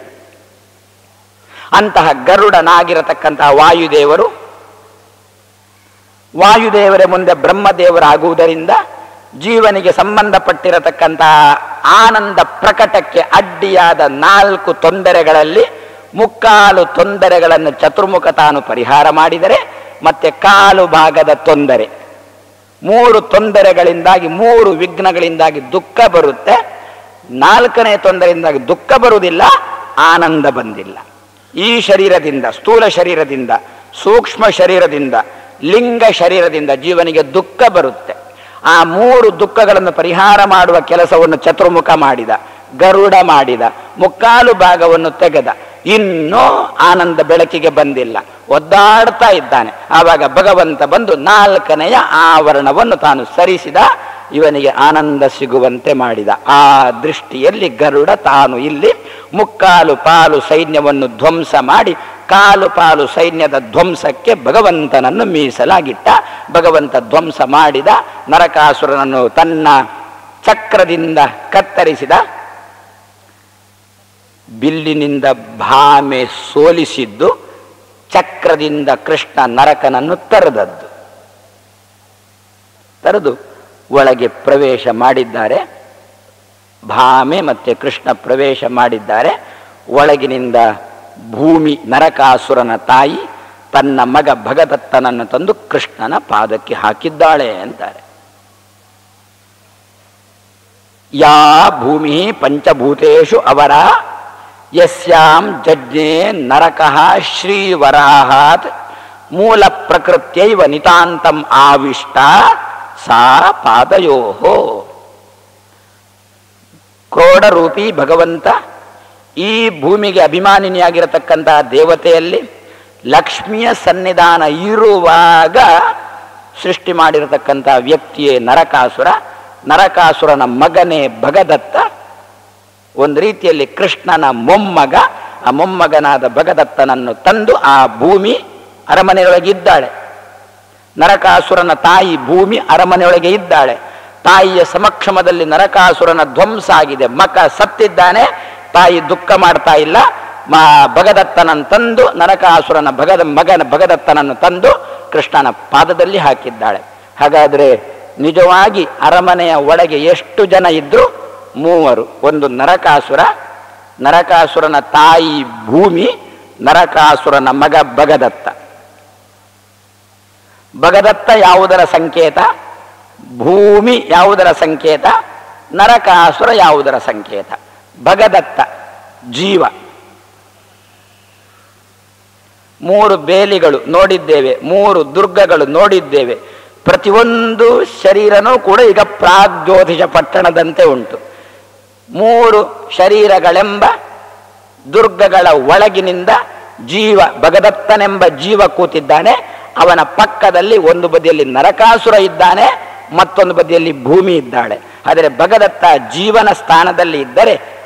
ಅಂತಹ ಗರುಡನಾಗಿರತಕ್ಕಂತಹ ವಾಯುದೇವರು ವಾಯುದೇವರ ಮುಂದೆ ಬ್ರಹ್ಮದೇವರಾಗುವುದರಿಂದ ಜೀವನಿಗೆ ಸಂಬಂಧಪಟ್ಟಿರತಕ್ಕಂತಹ ಆನಂದ ಪ್ರಕಟಕ್ಕೆ ಅಡ್ಡಿಯಾದ ನಾಲ್ಕು ತೊಂದರೆಗಳಲ್ಲಿ ಮುಕ್ಕಾಲು ತೊಂದರೆಗಳನ್ನು ಚತುರ್ಮುಖ ತಾನು ಪರಿಹಾರ ಮಾಡಿದರೆ ಮತ್ತೆ ಕಾಲು ಭಾಗದ ತೊಂದರೆ ಮೂರು ತೊಂದರೆಗಳಿಂದಾಗಿ ಮೂರು ವಿಘ್ನಗಳಿಂದಾಗಿ ದುಃಖ ಬರುತ್ತೆ ನಾಲ್ಕನೇ ತೊಂದರೆಯಿಂದಾಗಿ ದುಃಖ ಬರುವುದಿಲ್ಲ ಆನಂದ ಬಂದಿಲ್ಲ ಈ ಶರೀರದಿಂದ ಸ್ಥೂಲ ಶರೀರದಿಂದ ಸೂಕ್ಷ್ಮ ಶರೀರದಿಂದ ಲಿಂಗ ಶರೀರದಿಂದ ಜೀವನಿಗೆ ದುಃಖ ಬರುತ್ತೆ ಆ ಮೂರು ದುಃಖಗಳನ್ನು ಪರಿಹಾರ ಮಾಡುವ ಕೆಲಸವನ್ನು ಚತುರ್ಮುಖ ಮಾಡಿದ ಗರುಡ ಮಾಡಿದ ಮುಕ್ಕಾಲು ಭಾಗವನ್ನು ತೆಗೆದ ಇನ್ನೂ ಆನಂದ ಬೆಳಕಿಗೆ ಬಂದಿಲ್ಲ ಒದ್ದಾಡ್ತಾ ಇದ್ದಾನೆ ಆವಾಗ ಭಗವಂತ ಬಂದು ನಾಲ್ಕನೆಯ ಆವರಣವನ್ನು ತಾನು ಸರಿಸಿದ ಇವನಿಗೆ ಆನಂದ ಸಿಗುವಂತೆ ಮಾಡಿದ ಆ ದೃಷ್ಟಿಯಲ್ಲಿ ಗರುಡ ತಾನು ಇಲ್ಲಿ ಮುಕ್ಕಾಲು ಪಾಲು ಸೈನ್ಯವನ್ನು ಧ್ವಂಸ ಮಾಡಿ ಕಾಲು ಪಾಲು ಸೈನ್ಯದ ಧ್ವಂಸಕ್ಕೆ ಭಗವಂತನನ್ನು ಮೀಸಲಾಗಿಟ್ಟ ಭಗವಂತ ಧ್ವಂಸ ಮಾಡಿದ ನರಕಾಸುರನನ್ನು ತನ್ನ ಚಕ್ರದಿಂದ ಕತ್ತರಿಸಿದ ಬಿಲ್ಲಿನಿಂದ ಭಾಮೆ ಸೋಲಿಸಿದ್ದು ಚಕ್ರದಿಂದ ಕೃಷ್ಣ ನರಕನನ್ನು ತರದದ್ದು ತರದು ಒಳಗೆ ಪ್ರವೇಶ ಮಾಡಿದ್ದಾರೆ ಭಾಮೆ ಮತ್ತೆ ಕೃಷ್ಣ ಪ್ರವೇಶ ಮಾಡಿದ್ದಾರೆ ಒಳಗಿನಿಂದ ಭೂಮಿ ನರಕಾಸುರನ ತಾಯಿ ತನ್ನ ಮಗ ಭಗದತ್ತನನ್ನು ತಂದು ಕೃಷ್ಣನ ಪಾದಕ್ಕೆ ಹಾಕಿದ್ದಾಳೆ ಅಂತಾರೆ ಯಾ ಭೂಮಿ ಪಂಚಭೂತೇಶು ಅವರ ಯಸ್ಯಾಂ ಜಜ್ಞೆ ನರಕಃ ಶ್ರೀವರಾಹಾತ್ ಮೂಲ ಪ್ರಕೃತ್ಯೈವ ನಿತಾಂತಂ ಆವಿಷ್ಟ ಸಾ ಪಾದಯೋ ಕ್ರೋಡರೂಪಿ ಭಗವಂತ ಈ ಭೂಮಿಗೆ ಅಭಿಮಾನಿನಿಯಾಗಿರತಕ್ಕಂತಹ ದೇವತೆಯಲ್ಲಿ ಲಕ್ಷ್ಮಿಯ ಸನ್ನಿಧಾನ ಇರುವಾಗ ಸೃಷ್ಟಿ ಮಾಡಿರತಕ್ಕಂತಹ ವ್ಯಕ್ತಿಯೇ ನರಕಾಸುರ ನರಕಾಸುರನ ಮಗನೇ ಭಗದತ್ತ ಒಂದು ರೀತಿಯಲ್ಲಿ ಕೃಷ್ಣನ ಮೊಮ್ಮಗ ಆ ಮೊಮ್ಮಗನಾದ ಭಗದತ್ತನನ್ನು ತಂದು ಆ ಭೂಮಿ ಅರಮನೆಯೊಳಗಿದ್ದಾಳೆ ನರಕಾಸುರನ ತಾಯಿ ಭೂಮಿ ಅರಮನೆಯೊಳಗೆ ಇದ್ದಾಳೆ ತಾಯಿಯ ಸಮಕ್ಷಮದಲ್ಲಿ ನರಕಾಸುರನ ಧ್ವಂಸ ಆಗಿದೆ ಮಕ ಸತ್ತಿದ್ದಾನೆ ತಾಯಿ ದುಃಖ ಮಾಡ್ತಾ ಇಲ್ಲ ಮಾ ಭಗದತ್ತನನ್ನು ತಂದು ನರಕಾಸುರನ ಭಗದ ಮಗನ ಭಗದತ್ತನನ್ನು ತಂದು ಕೃಷ್ಣನ ಪಾದದಲ್ಲಿ ಹಾಕಿದ್ದಾಳೆ ಹಾಗಾದ್ರೆ ನಿಜವಾಗಿ ಅರಮನೆಯ ಒಳಗೆ ಎಷ್ಟು ಜನ ಇದ್ರು ಮೂವರು ಒಂದು ನರಕಾಸುರ ನರಕಾಸುರನ ತಾಯಿ ಭೂಮಿ ನರಕಾಸುರನ ಮಗ ಭಗದತ್ತ ಭಗದತ್ತ ಯಾವುದರ ಸಂಕೇತ ಭೂಮಿ ಯಾವುದರ ಸಂಕೇತ ನರಕಾಸುರ ಯಾವುದರ ಸಂಕೇತ ಭಗದತ್ತ ಜೀವ ಮೂರು ಬೇಲಿಗಳು ನೋಡಿದ್ದೇವೆ ಮೂರು ದುರ್ಗಗಳು ನೋಡಿದ್ದೇವೆ ಪ್ರತಿಯೊಂದು ಶರೀರನೂ ಕೂಡ ಈಗ ಪ್ರಾಗ್ಜ್ಯೋತಿಷ ಪಟ್ಟಣದಂತೆ ಉಂಟು ಮೂರು ಶರೀರಗಳೆಂಬ ದುರ್ಗಗಳ ಒಳಗಿನಿಂದ ಜೀವ ಭಗದತ್ತನೆಂಬ ಜೀವ ಕೂತಿದ್ದಾನೆ ಅವನ ಪಕ್ಕದಲ್ಲಿ ಒಂದು ಬದಿಯಲ್ಲಿ ನರಕಾಸುರ ಇದ್ದಾನೆ ಮತ್ತೊಂದು ಬದಿಯಲ್ಲಿ ಭೂಮಿ ಇದ್ದಾಳೆ ಆದರೆ ಭಗದತ್ತ ಜೀವನ ಸ್ಥಾನದಲ್ಲಿ ಇದ್ದರೆ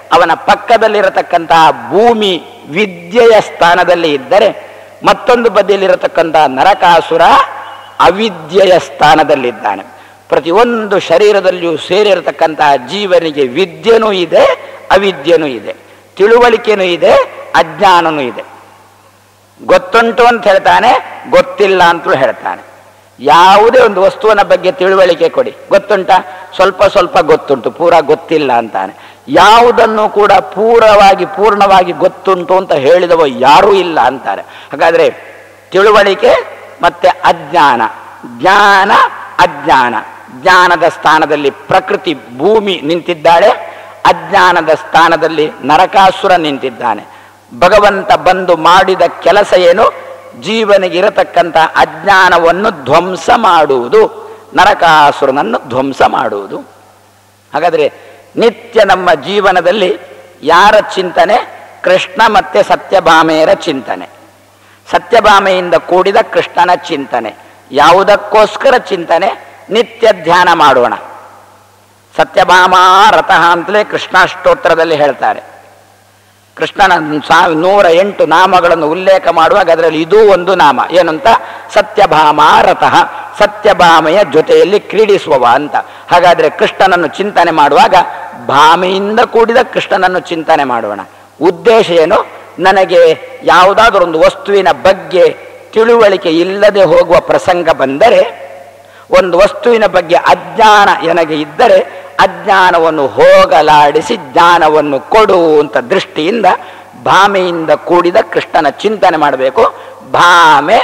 ಅವನ ಪಕ್ಕದಲ್ಲಿರತಕ್ಕಂತಹ ಭೂಮಿ ವಿದ್ಯೆಯ ಸ್ಥಾನದಲ್ಲಿ ಇದ್ದರೆ ಮತ್ತೊಂದು ಬದಿಯಲ್ಲಿರತಕ್ಕಂತಹ ನರಕಾಸುರ ಅವಿದ್ಯೆಯ ಸ್ಥಾನದಲ್ಲಿದ್ದಾನೆ ಪ್ರತಿಯೊಂದು ಶರೀರದಲ್ಲಿಯೂ ಸೇರಿರತಕ್ಕಂತಹ ಜೀವನಿಗೆ ವಿದ್ಯೆನೂ ಇದೆ ಅವಿದ್ಯೆನೂ ಇದೆ ತಿಳುವಳಿಕೆನೂ ಇದೆ ಅಜ್ಞಾನನೂ ಇದೆ ಗೊತ್ತುಂಟು ಅಂತ ಹೇಳ್ತಾನೆ ಗೊತ್ತಿಲ್ಲ ಅಂತಲೂ ಹೇಳ್ತಾನೆ ಯಾವುದೇ ಒಂದು ವಸ್ತುವಿನ ಬಗ್ಗೆ ತಿಳುವಳಿಕೆ ಕೊಡಿ ಗೊತ್ತುಂಟ ಸ್ವಲ್ಪ ಸ್ವಲ್ಪ ಗೊತ್ತುಂಟು ಪೂರ ಗೊತ್ತಿಲ್ಲ ಅಂತಾನೆ ಯಾವುದನ್ನು ಕೂಡ ಪೂರವಾಗಿ ಪೂರ್ಣವಾಗಿ ಗೊತ್ತುಂಟು ಅಂತ ಹೇಳಿದವ ಯಾರೂ ಇಲ್ಲ ಅಂತಾರೆ ಹಾಗಾದ್ರೆ ತಿಳುವಳಿಕೆ ಮತ್ತೆ ಅಜ್ಞಾನ ಜ್ಞಾನ ಅಜ್ಞಾನ ಜ್ಞಾನದ ಸ್ಥಾನದಲ್ಲಿ ಪ್ರಕೃತಿ ಭೂಮಿ ನಿಂತಿದ್ದಾಳೆ ಅಜ್ಞಾನದ ಸ್ಥಾನದಲ್ಲಿ ನರಕಾಸುರ ನಿಂತಿದ್ದಾನೆ ಭಗವಂತ ಬಂದು ಮಾಡಿದ ಕೆಲಸ ಏನು ಜೀವನಿಗೆ ಇರತಕ್ಕಂಥ ಅಜ್ಞಾನವನ್ನು ಧ್ವಂಸ ಮಾಡುವುದು ನರಕಾಸುರನನ್ನು ಧ್ವಂಸ ಮಾಡುವುದು ಹಾಗಾದರೆ ನಿತ್ಯ ನಮ್ಮ ಜೀವನದಲ್ಲಿ ಯಾರ ಚಿಂತನೆ ಕೃಷ್ಣ ಮತ್ತೆ ಸತ್ಯಭಾಮೆಯರ ಚಿಂತನೆ ಸತ್ಯಭಾಮೆಯಿಂದ ಕೂಡಿದ ಕೃಷ್ಣನ ಚಿಂತನೆ ಯಾವುದಕ್ಕೋಸ್ಕರ ಚಿಂತನೆ ನಿತ್ಯ ಧ್ಯಾನ ಮಾಡೋಣ ಸತ್ಯಭಾಮಾ ರಥಃ ಅಂತಲೇ ಕೃಷ್ಣಾಷ್ಟೋತ್ರದಲ್ಲಿ ಹೇಳ್ತಾರೆ ಕೃಷ್ಣನ ಸಾವ್ ನೂರ ಎಂಟು ನಾಮಗಳನ್ನು ಉಲ್ಲೇಖ ಮಾಡುವಾಗ ಅದರಲ್ಲಿ ಇದೂ ಒಂದು ನಾಮ ಏನಂತ ಸತ್ಯಭಾಮಾ ರಥಃ ಸತ್ಯಭಾಮೆಯ ಜೊತೆಯಲ್ಲಿ ಕ್ರೀಡಿಸುವವ ಅಂತ ಹಾಗಾದ್ರೆ ಕೃಷ್ಣನನ್ನು ಚಿಂತನೆ ಮಾಡುವಾಗ ಭಾಮೆಯಿಂದ ಕೂಡಿದ ಕೃಷ್ಣನನ್ನು ಚಿಂತನೆ ಮಾಡೋಣ ಉದ್ದೇಶ ಏನು ನನಗೆ ಯಾವುದಾದ್ರೂ ಒಂದು ವಸ್ತುವಿನ ಬಗ್ಗೆ ತಿಳುವಳಿಕೆ ಇಲ್ಲದೆ ಹೋಗುವ ಪ್ರಸಂಗ ಬಂದರೆ ಒಂದು ವಸ್ತುವಿನ ಬಗ್ಗೆ ಅಜ್ಞಾನ ನನಗೆ ಇದ್ದರೆ ಅಜ್ಞಾನವನ್ನು ಹೋಗಲಾಡಿಸಿ ಜ್ಞಾನವನ್ನು ಕೊಡು ಅಂತ ದೃಷ್ಟಿಯಿಂದ ಭಾಮೆಯಿಂದ ಕೂಡಿದ ಕೃಷ್ಣನ ಚಿಂತನೆ ಮಾಡಬೇಕು ಭಾಮೆ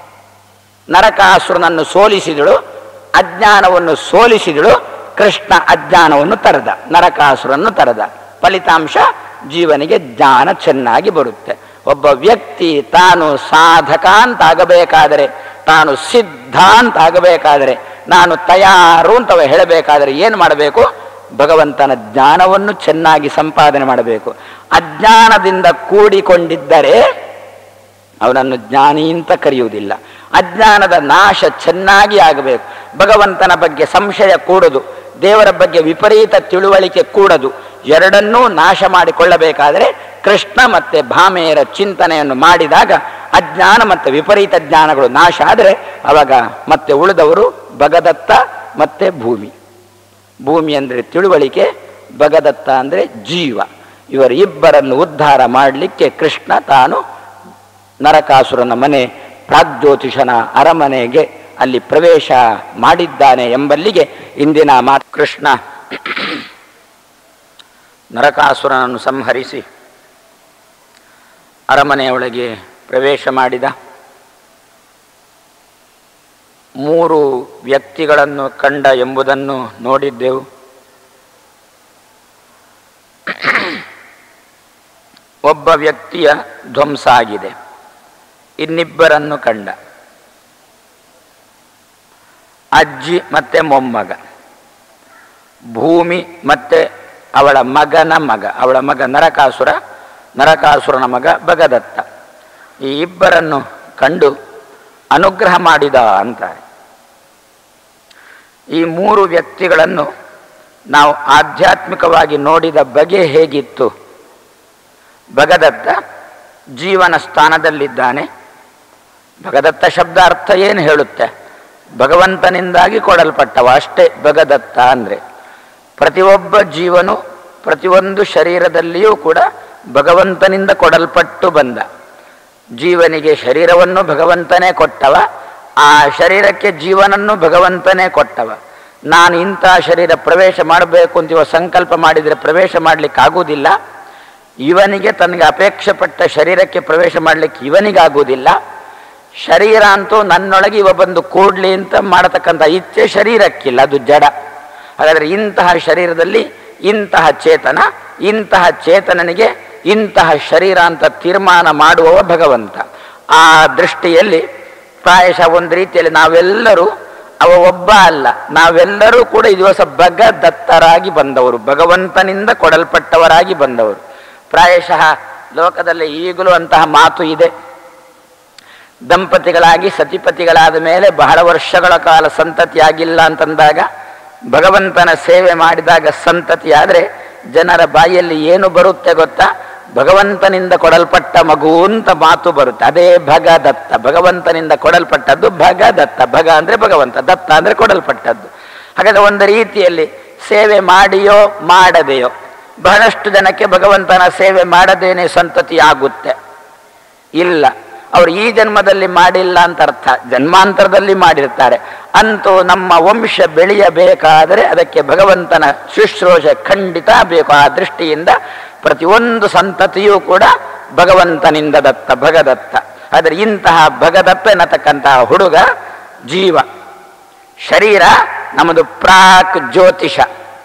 ನರಕಾಸುರನನ್ನು ಸೋಲಿಸಿದಳು ಅಜ್ಞಾನವನ್ನು ಸೋಲಿಸಿದಳು ಕೃಷ್ಣ ಅಜ್ಞಾನವನ್ನು ತರದ ನರಕಾಸುರನ್ನು ತರದ ಫಲಿತಾಂಶ ಜೀವನಿಗೆ ಜ್ಞಾನ ಚೆನ್ನಾಗಿ ಬರುತ್ತೆ ಒಬ್ಬ ವ್ಯಕ್ತಿ ತಾನು ಸಾಧಕ ಅಂತ ಆಗಬೇಕಾದರೆ ತಾನು ಸಿದ್ಧ ಅಂತ ಆಗಬೇಕಾದರೆ ನಾನು ತಯಾರು ಅಂತ ಹೇಳಬೇಕಾದರೆ ಏನು ಮಾಡಬೇಕು ಭಗವಂತನ ಜ್ಞಾನವನ್ನು ಚೆನ್ನಾಗಿ ಸಂಪಾದನೆ ಮಾಡಬೇಕು ಅಜ್ಞಾನದಿಂದ ಕೂಡಿಕೊಂಡಿದ್ದರೆ ಅವನನ್ನು ಜ್ಞಾನಿ ಅಂತ ಕರೆಯುವುದಿಲ್ಲ ಅಜ್ಞಾನದ ನಾಶ ಚೆನ್ನಾಗಿ ಆಗಬೇಕು ಭಗವಂತನ ಬಗ್ಗೆ ಸಂಶಯ ಕೂಡದು ದೇವರ ಬಗ್ಗೆ ವಿಪರೀತ ತಿಳುವಳಿಕೆ ಕೂಡದು ಎರಡನ್ನೂ ನಾಶ ಮಾಡಿಕೊಳ್ಳಬೇಕಾದರೆ ಕೃಷ್ಣ ಮತ್ತೆ ಭಾಮೆಯರ ಚಿಂತನೆಯನ್ನು ಮಾಡಿದಾಗ ಅಜ್ಞಾನ ಮತ್ತು ವಿಪರೀತ ಜ್ಞಾನಗಳು ನಾಶ ಆದರೆ ಅವಾಗ ಮತ್ತೆ ಉಳಿದವರು ಭಗದತ್ತ ಮತ್ತೆ ಭೂಮಿ ಭೂಮಿ ಅಂದರೆ ತಿಳುವಳಿಕೆ ಭಗದತ್ತ ಅಂದರೆ ಜೀವ ಇವರ ಇಬ್ಬರನ್ನು ಉದ್ಧಾರ ಮಾಡಲಿಕ್ಕೆ ಕೃಷ್ಣ ತಾನು ನರಕಾಸುರನ ಮನೆ ಪ್ರಾಗ್ಜ್ಯೋತಿಷನ ಅರಮನೆಗೆ ಅಲ್ಲಿ ಪ್ರವೇಶ ಮಾಡಿದ್ದಾನೆ ಎಂಬಲ್ಲಿಗೆ ಇಂದಿನ ಮಾತು ಕೃಷ್ಣ ನರಕಾಸುರನನ್ನು ಸಂಹರಿಸಿ ಅರಮನೆಯೊಳಗೆ ಪ್ರವೇಶ ಮಾಡಿದ ಮೂರು ವ್ಯಕ್ತಿಗಳನ್ನು ಕಂಡ ಎಂಬುದನ್ನು ನೋಡಿದ್ದೆವು ಒಬ್ಬ ವ್ಯಕ್ತಿಯ ಧ್ವಂಸ ಆಗಿದೆ ಇನ್ನಿಬ್ಬರನ್ನು ಕಂಡ ಅಜ್ಜಿ ಮತ್ತೆ ಮೊಮ್ಮಗ ಭೂಮಿ ಮತ್ತೆ ಅವಳ ಮಗನ ಮಗ ಅವಳ ಮಗ ನರಕಾಸುರ ನರಕಾಸುರನ ಮಗ ಭಗದತ್ತ ಈ ಇಬ್ಬರನ್ನು ಕಂಡು ಅನುಗ್ರಹ ಮಾಡಿದ ಅಂತಾರೆ ಈ ಮೂರು ವ್ಯಕ್ತಿಗಳನ್ನು ನಾವು ಆಧ್ಯಾತ್ಮಿಕವಾಗಿ ನೋಡಿದ ಬಗೆ ಹೇಗಿತ್ತು ಭಗದತ್ತ ಜೀವನ ಸ್ಥಾನದಲ್ಲಿದ್ದಾನೆ ಭಗದತ್ತ ಶಬ್ದ ಅರ್ಥ ಏನು ಹೇಳುತ್ತೆ ಭಗವಂತನಿಂದಾಗಿ ಕೊಡಲ್ಪಟ್ಟವ ಅಷ್ಟೇ ಭಗದತ್ತ ಅಂದರೆ ಪ್ರತಿಯೊಬ್ಬ ಜೀವನು ಪ್ರತಿಯೊಂದು ಶರೀರದಲ್ಲಿಯೂ ಕೂಡ ಭಗವಂತನಿಂದ ಕೊಡಲ್ಪಟ್ಟು ಬಂದ ಜೀವನಿಗೆ ಶರೀರವನ್ನು ಭಗವಂತನೇ ಕೊಟ್ಟವ ಆ ಶರೀರಕ್ಕೆ ಜೀವನನ್ನು ಭಗವಂತನೇ ಕೊಟ್ಟವ ನಾನು ಇಂಥ ಶರೀರ ಪ್ರವೇಶ ಮಾಡಬೇಕು ಅಂತ ಇವ ಸಂಕಲ್ಪ ಮಾಡಿದರೆ ಪ್ರವೇಶ ಮಾಡಲಿಕ್ಕೆ ಆಗುವುದಿಲ್ಲ ಇವನಿಗೆ ತನಗೆ ಅಪೇಕ್ಷೆ ಪಟ್ಟ ಶರೀರಕ್ಕೆ ಪ್ರವೇಶ ಮಾಡಲಿಕ್ಕೆ ಇವನಿಗಾಗುವುದಿಲ್ಲ ಶರೀರ ಅಂತೂ ನನ್ನೊಳಗೆ ಇವ ಬಂದು ಕೂಡ್ಲಿ ಅಂತ ಮಾಡತಕ್ಕಂಥ ಇಚ್ಛೆ ಶರೀರಕ್ಕಿಲ್ಲ ಅದು ಜಡ ಹಾಗಾದರೆ ಇಂತಹ ಶರೀರದಲ್ಲಿ ಇಂತಹ ಚೇತನ ಇಂತಹ ಚೇತನನಿಗೆ ಇಂತಹ ಶರೀರ ಅಂತ ತೀರ್ಮಾನ ಮಾಡುವವ ಭಗವಂತ ಆ ದೃಷ್ಟಿಯಲ್ಲಿ ಪ್ರಾಯಶಃ ಒಂದು ರೀತಿಯಲ್ಲಿ ನಾವೆಲ್ಲರೂ ಅವ ಒಬ್ಬ ಅಲ್ಲ ನಾವೆಲ್ಲರೂ ಕೂಡ ಈ ದಿವಸ ಭಗದತ್ತರಾಗಿ ಬಂದವರು ಭಗವಂತನಿಂದ ಕೊಡಲ್ಪಟ್ಟವರಾಗಿ ಬಂದವರು ಪ್ರಾಯಶಃ ಲೋಕದಲ್ಲಿ ಈಗಲೂ ಅಂತಹ ಮಾತು ಇದೆ ದಂಪತಿಗಳಾಗಿ ಸತಿಪತಿಗಳಾದ ಮೇಲೆ ಬಹಳ ವರ್ಷಗಳ ಕಾಲ ಸಂತತಿಯಾಗಿಲ್ಲ ಅಂತಂದಾಗ ಭಗವಂತನ ಸೇವೆ ಮಾಡಿದಾಗ ಸಂತತಿಯಾದರೆ ಜನರ ಬಾಯಲ್ಲಿ ಏನು ಬರುತ್ತೆ ಗೊತ್ತಾ ಭಗವಂತನಿಂದ ಕೊಡಲ್ಪಟ್ಟ ಮಗು ಅಂತ ಮಾತು ಬರುತ್ತೆ ಅದೇ ಭಗದತ್ತ ಭಗವಂತನಿಂದ ಕೊಡಲ್ಪಟ್ಟದ್ದು ಭಗದತ್ತ ಭಗ ಅಂದ್ರೆ ಭಗವಂತ ದತ್ತ ಅಂದ್ರೆ ಕೊಡಲ್ಪಟ್ಟದ್ದು ಹಾಗಾದ್ರೆ ಒಂದು ರೀತಿಯಲ್ಲಿ ಸೇವೆ ಮಾಡಿಯೋ ಮಾಡದೆಯೋ ಬಹಳಷ್ಟು ಜನಕ್ಕೆ ಭಗವಂತನ ಸೇವೆ ಮಾಡದೇನೆ ಸಂತತಿ ಆಗುತ್ತೆ ಇಲ್ಲ ಅವರು ಈ ಜನ್ಮದಲ್ಲಿ ಮಾಡಿಲ್ಲ ಅಂತ ಅರ್ಥ ಜನ್ಮಾಂತರದಲ್ಲಿ ಮಾಡಿರ್ತಾರೆ ಅಂತೂ ನಮ್ಮ ವಂಶ ಬೆಳೆಯಬೇಕಾದರೆ ಅದಕ್ಕೆ ಭಗವಂತನ ಶುಶ್ರೂಷೆ ಖಂಡಿತ ಬೇಕು ಆ ದೃಷ್ಟಿಯಿಂದ ಪ್ರತಿಯೊಂದು ಸಂತತಿಯೂ ಕೂಡ ಭಗವಂತನಿಂದ ದತ್ತ ಭಗದತ್ತ ಆದರೆ ಇಂತಹ ಭಗದತ್ತ ಎನ್ನತಕ್ಕಂತಹ ಹುಡುಗ ಜೀವ ಶರೀರ ನಮ್ಮದು ಪ್ರಾಕ್ ಜ್ಯೋತಿಷ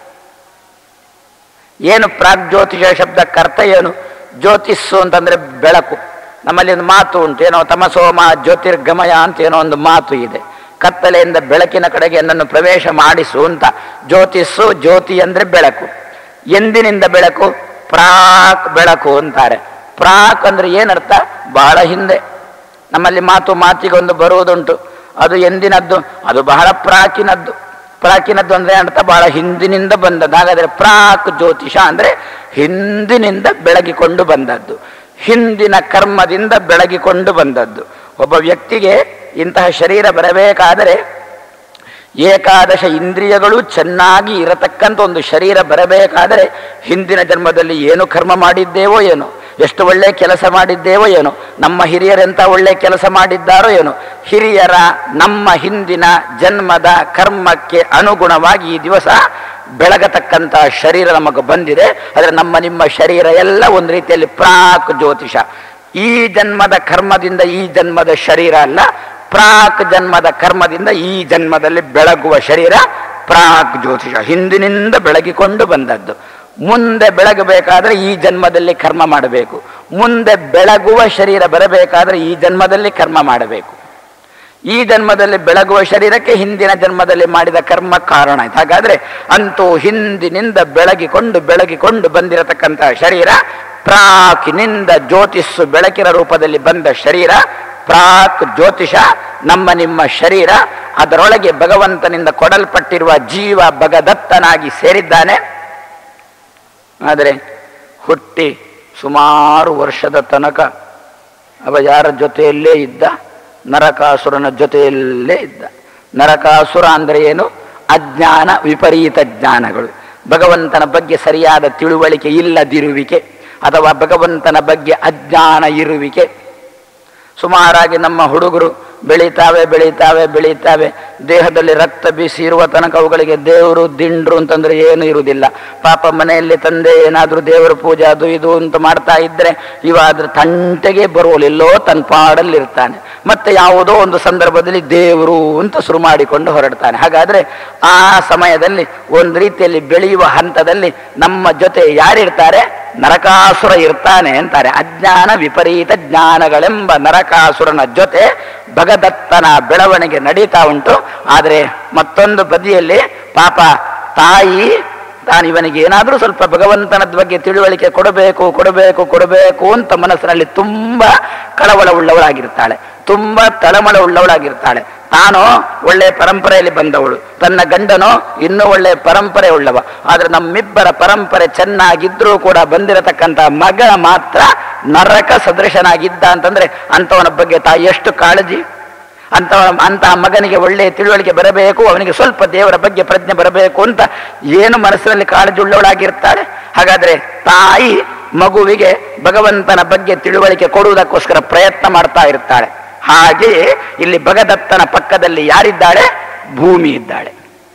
ಏನು ಪ್ರಾಕ್ ಜ್ಯೋತಿಷ ಶಬ್ದಕ್ಕೆ ಅರ್ಥ ಏನು ಜ್ಯೋತಿಸ್ಸು ಅಂತಂದ್ರೆ ಬೆಳಕು ನಮ್ಮಲ್ಲಿ ಒಂದು ಮಾತು ಉಂಟು ಏನೋ ತಮಸೋಮ ಜ್ಯೋತಿರ್ಗಮಯ ಅಂತ ಏನೋ ಒಂದು ಮಾತು ಇದೆ ಕತ್ತಲೆಯಿಂದ ಬೆಳಕಿನ ಕಡೆಗೆ ನನ್ನನ್ನು ಪ್ರವೇಶ ಮಾಡಿಸು ಅಂತ ಜ್ಯೋತಿಸ್ಸು ಜ್ಯೋತಿ ಅಂದ್ರೆ ಬೆಳಕು ಎಂದಿನಿಂದ ಬೆಳಕು ಪ್ರಾಕ್ ಬೆಳಕು ಅಂತಾರೆ ಪ್ರಾಕ್ ಅಂದ್ರೆ ಏನರ್ಥ ಬಹಳ ಹಿಂದೆ ನಮ್ಮಲ್ಲಿ ಮಾತು ಮಾತಿಗೊಂದು ಬರುವುದುಂಟು ಅದು ಎಂದಿನದ್ದು ಅದು ಬಹಳ ಪ್ರಾಕಿನದ್ದು ಪ್ರಾಕಿನದ್ದು ಅಂದ್ರೆ ಅರ್ಥ ಬಹಳ ಹಿಂದಿನಿಂದ ಬಂದದ್ದು ಹಾಗಾದ್ರೆ ಪ್ರಾಕ್ ಜ್ಯೋತಿಷ ಅಂದ್ರೆ ಹಿಂದಿನಿಂದ ಬೆಳಗಿಕೊಂಡು ಬಂದದ್ದು ಹಿಂದಿನ ಕರ್ಮದಿಂದ ಬೆಳಗಿಕೊಂಡು ಬಂದದ್ದು ಒಬ್ಬ ವ್ಯಕ್ತಿಗೆ ಇಂತಹ ಶರೀರ ಬರಬೇಕಾದರೆ ಏಕಾದಶ ಇಂದ್ರಿಯಗಳು ಚೆನ್ನಾಗಿ ಇರತಕ್ಕಂಥ ಒಂದು ಶರೀರ ಬರಬೇಕಾದರೆ ಹಿಂದಿನ ಜನ್ಮದಲ್ಲಿ ಏನು ಕರ್ಮ ಮಾಡಿದ್ದೇವೋ ಏನೋ ಎಷ್ಟು ಒಳ್ಳೆ ಕೆಲಸ ಮಾಡಿದ್ದೇವೋ ಏನೋ ನಮ್ಮ ಹಿರಿಯರೆಂತ ಒಳ್ಳೆ ಕೆಲಸ ಮಾಡಿದ್ದಾರೋ ಏನೋ ಹಿರಿಯರ ನಮ್ಮ ಹಿಂದಿನ ಜನ್ಮದ ಕರ್ಮಕ್ಕೆ ಅನುಗುಣವಾಗಿ ಈ ದಿವಸ ಬೆಳಗತಕ್ಕಂಥ ಶರೀರ ನಮಗೆ ಬಂದಿದೆ ಆದರೆ ನಮ್ಮ ನಿಮ್ಮ ಶರೀರ ಎಲ್ಲ ಒಂದು ರೀತಿಯಲ್ಲಿ ಪ್ರಾಕ್ ಜ್ಯೋತಿಷ ಈ ಜನ್ಮದ ಕರ್ಮದಿಂದ ಈ ಜನ್ಮದ ಶರೀರ ಅಲ್ಲ ಪ್ರಾಕ್ ಜನ್ಮದ ಕರ್ಮದಿಂದ ಈ ಜನ್ಮದಲ್ಲಿ ಬೆಳಗುವ ಶರೀರ ಪ್ರಾಕ್ ಜ್ಯೋತಿಷ ಹಿಂದಿನಿಂದ ಬೆಳಗಿಕೊಂಡು ಬಂದದ್ದು ಮುಂದೆ ಬೆಳಗಬೇಕಾದ್ರೆ ಈ ಜನ್ಮದಲ್ಲಿ ಕರ್ಮ ಮಾಡಬೇಕು ಮುಂದೆ ಬೆಳಗುವ ಶರೀರ ಬರಬೇಕಾದ್ರೆ ಈ ಜನ್ಮದಲ್ಲಿ ಕರ್ಮ ಮಾಡಬೇಕು ಈ ಜನ್ಮದಲ್ಲಿ ಬೆಳಗುವ ಶರೀರಕ್ಕೆ ಹಿಂದಿನ ಜನ್ಮದಲ್ಲಿ ಮಾಡಿದ ಕರ್ಮ ಕಾರಣ ಆಯ್ತು ಹಾಗಾದ್ರೆ ಅಂತೂ ಹಿಂದಿನಿಂದ ಬೆಳಗಿಕೊಂಡು ಬೆಳಗಿಕೊಂಡು ಬಂದಿರತಕ್ಕಂತಹ ಶರೀರ ಪ್ರಾಕಿನಿಂದ ಜ್ಯೋತಿಸ್ಸು ಬೆಳಕಿನ ರೂಪದಲ್ಲಿ ಬಂದ ಶರೀರ ಪ್ರಾಕ್ ಜ್ಯೋತಿಷ ನಮ್ಮ ನಿಮ್ಮ ಶರೀರ ಅದರೊಳಗೆ ಭಗವಂತನಿಂದ ಕೊಡಲ್ಪಟ್ಟಿರುವ ಜೀವ ಭಗದತ್ತನಾಗಿ ಸೇರಿದ್ದಾನೆ ಆದರೆ ಹುಟ್ಟಿ ಸುಮಾರು ವರ್ಷದ ತನಕ ಅವ ಯಾರ ಜೊತೆಯಲ್ಲೇ ಇದ್ದ ನರಕಾಸುರನ ಜೊತೆಯಲ್ಲೇ ಇದ್ದ ನರಕಾಸುರ ಅಂದರೆ ಏನು ಅಜ್ಞಾನ ವಿಪರೀತ ಜ್ಞಾನಗಳು ಭಗವಂತನ ಬಗ್ಗೆ ಸರಿಯಾದ ತಿಳುವಳಿಕೆ ಇಲ್ಲದಿರುವಿಕೆ ಅಥವಾ ಭಗವಂತನ ಬಗ್ಗೆ ಅಜ್ಞಾನ ಇರುವಿಕೆ ಸುಮಾರಾಗಿ ನಮ್ಮ ಹುಡುಗರು ಬೆಳೀತಾವೆ ಬೆಳೀತಾವೆ ಬೆಳೀತಾವೆ ದೇಹದಲ್ಲಿ ರಕ್ತ ಬೀಸಿ ಇರುವ ತನಕ ಅವುಗಳಿಗೆ ದೇವರು ದಿಂಡ್ರು ಅಂತಂದ್ರೆ ಏನು ಇರುವುದಿಲ್ಲ ಪಾಪ ಮನೆಯಲ್ಲಿ ತಂದೆ ಏನಾದರೂ ದೇವರ ಪೂಜೆ ಅದು ಇದು ಅಂತ ಮಾಡ್ತಾ ಇದ್ರೆ ಇವ ಅದ್ರ ತಂಟೆಗೆ ಬರುವಲ್ಲೆಲ್ಲೋ ತನ್ನ ಪಾಡಲ್ಲಿರ್ತಾನೆ ಮತ್ತೆ ಯಾವುದೋ ಒಂದು ಸಂದರ್ಭದಲ್ಲಿ ದೇವರು ಅಂತ ಶುರು ಮಾಡಿಕೊಂಡು ಹೊರಡ್ತಾನೆ ಹಾಗಾದ್ರೆ ಆ ಸಮಯದಲ್ಲಿ ಒಂದು ರೀತಿಯಲ್ಲಿ ಬೆಳೆಯುವ ಹಂತದಲ್ಲಿ ನಮ್ಮ ಜೊತೆ ಯಾರಿರ್ತಾರೆ ನರಕಾಸುರ ಇರ್ತಾನೆ ಅಂತಾರೆ ಅಜ್ಞಾನ ವಿಪರೀತ ಜ್ಞಾನಗಳೆಂಬ ನರಕಾಸುರನ ಜೊತೆ ಭಗದತ್ತನ ಬೆಳವಣಿಗೆ ನಡೀತಾ ಉಂಟು ಆದರೆ ಮತ್ತೊಂದು ಬದಿಯಲ್ಲಿ ಪಾಪ ತಾಯಿ ತಾನು ಇವನಿಗೆ ಏನಾದರೂ ಸ್ವಲ್ಪ ಭಗವಂತನ ಬಗ್ಗೆ ತಿಳುವಳಿಕೆ ಕೊಡಬೇಕು ಕೊಡಬೇಕು ಕೊಡಬೇಕು ಅಂತ ಮನಸ್ಸಿನಲ್ಲಿ ತುಂಬಾ ಕಳವಳ ಉಳ್ಳವಳಾಗಿರ್ತಾಳೆ ತುಂಬಾ ತಳಮಳ ಉಳ್ಳವಳಾಗಿರ್ತಾಳೆ ತಾನು ಒಳ್ಳೆ ಪರಂಪರೆಯಲ್ಲಿ ಬಂದವಳು ತನ್ನ ಗಂಡನು ಇನ್ನೂ ಒಳ್ಳೆ ಪರಂಪರೆ ಉಳ್ಳವ ಆದ್ರೆ ನಮ್ಮಿಬ್ಬರ ಪರಂಪರೆ ಚೆನ್ನಾಗಿದ್ರೂ ಕೂಡ ಬಂದಿರತಕ್ಕಂತ ಮಗ ಮಾತ್ರ ನರಕ ಸದೃಶನಾಗಿದ್ದ ಅಂತಂದ್ರೆ ಅಂಥವನ ಬಗ್ಗೆ ತಾಯಿ ಎಷ್ಟು ಕಾಳಜಿ ಅಂತ ಅಂತಹ ಮಗನಿಗೆ ಒಳ್ಳೆಯ ತಿಳುವಳಿಕೆ ಬರಬೇಕು ಅವನಿಗೆ ಸ್ವಲ್ಪ ದೇವರ ಬಗ್ಗೆ ಪ್ರಜ್ಞೆ ಬರಬೇಕು ಅಂತ ಏನು ಮನಸ್ಸಿನಲ್ಲಿ ಕಾಳಜಿ ಉಳ್ಳವಳಾಗಿರ್ತಾಳೆ ಹಾಗಾದ್ರೆ ತಾಯಿ ಮಗುವಿಗೆ ಭಗವಂತನ ಬಗ್ಗೆ ತಿಳುವಳಿಕೆ ಕೊಡುವುದಕ್ಕೋಸ್ಕರ ಪ್ರಯತ್ನ ಮಾಡ್ತಾ ಇರ್ತಾಳೆ ಹಾಗೆಯೇ ಇಲ್ಲಿ ಭಗದತ್ತನ ಪಕ್ಕದಲ್ಲಿ ಯಾರಿದ್ದಾಳೆ ಭೂಮಿ ಇದ್ದಾಳೆ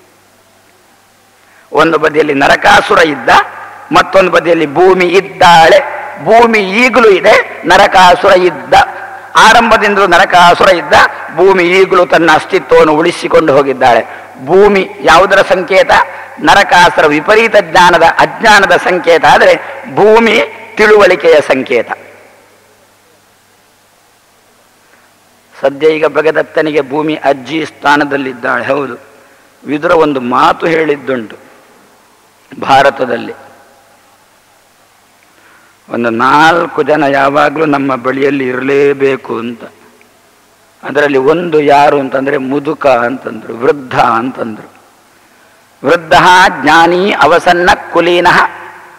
ಒಂದು ಬದಿಯಲ್ಲಿ ನರಕಾಸುರ ಇದ್ದ ಮತ್ತೊಂದು ಬದಿಯಲ್ಲಿ ಭೂಮಿ ಇದ್ದಾಳೆ ಭೂಮಿ ಈಗಲೂ ಇದೆ ನರಕಾಸುರ ಇದ್ದ ಆರಂಭದಿಂದಲೂ ನರಕಾಸುರ ಇದ್ದ ಭೂಮಿ ಈಗಲೂ ತನ್ನ ಅಸ್ತಿತ್ವವನ್ನು ಉಳಿಸಿಕೊಂಡು ಹೋಗಿದ್ದಾಳೆ ಭೂಮಿ ಯಾವುದರ ಸಂಕೇತ ನರಕಾಸುರ ವಿಪರೀತ ಜ್ಞಾನದ ಅಜ್ಞಾನದ ಸಂಕೇತ ಆದರೆ ಭೂಮಿ ತಿಳುವಳಿಕೆಯ ಸಂಕೇತ ಸದ್ಯ ಈಗ ಭಗದತ್ತನಿಗೆ ಭೂಮಿ ಅಜ್ಜಿ ಸ್ಥಾನದಲ್ಲಿದ್ದಾಳೆ ಹೌದು ವಿದುರ ಒಂದು ಮಾತು ಹೇಳಿದ್ದುಂಟು ಭಾರತದಲ್ಲಿ ಒಂದು ನಾಲ್ಕು ಜನ ಯಾವಾಗಲೂ ನಮ್ಮ ಬಳಿಯಲ್ಲಿ ಇರಲೇಬೇಕು ಅಂತ ಅದರಲ್ಲಿ ಒಂದು ಯಾರು ಅಂತಂದ್ರೆ ಮುದುಕ ಅಂತಂದ್ರು ವೃದ್ಧ ಅಂತಂದ್ರು ವೃದ್ಧ ಜ್ಞಾನಿ ಅವಸನ್ನ ಕುಲೀನಃ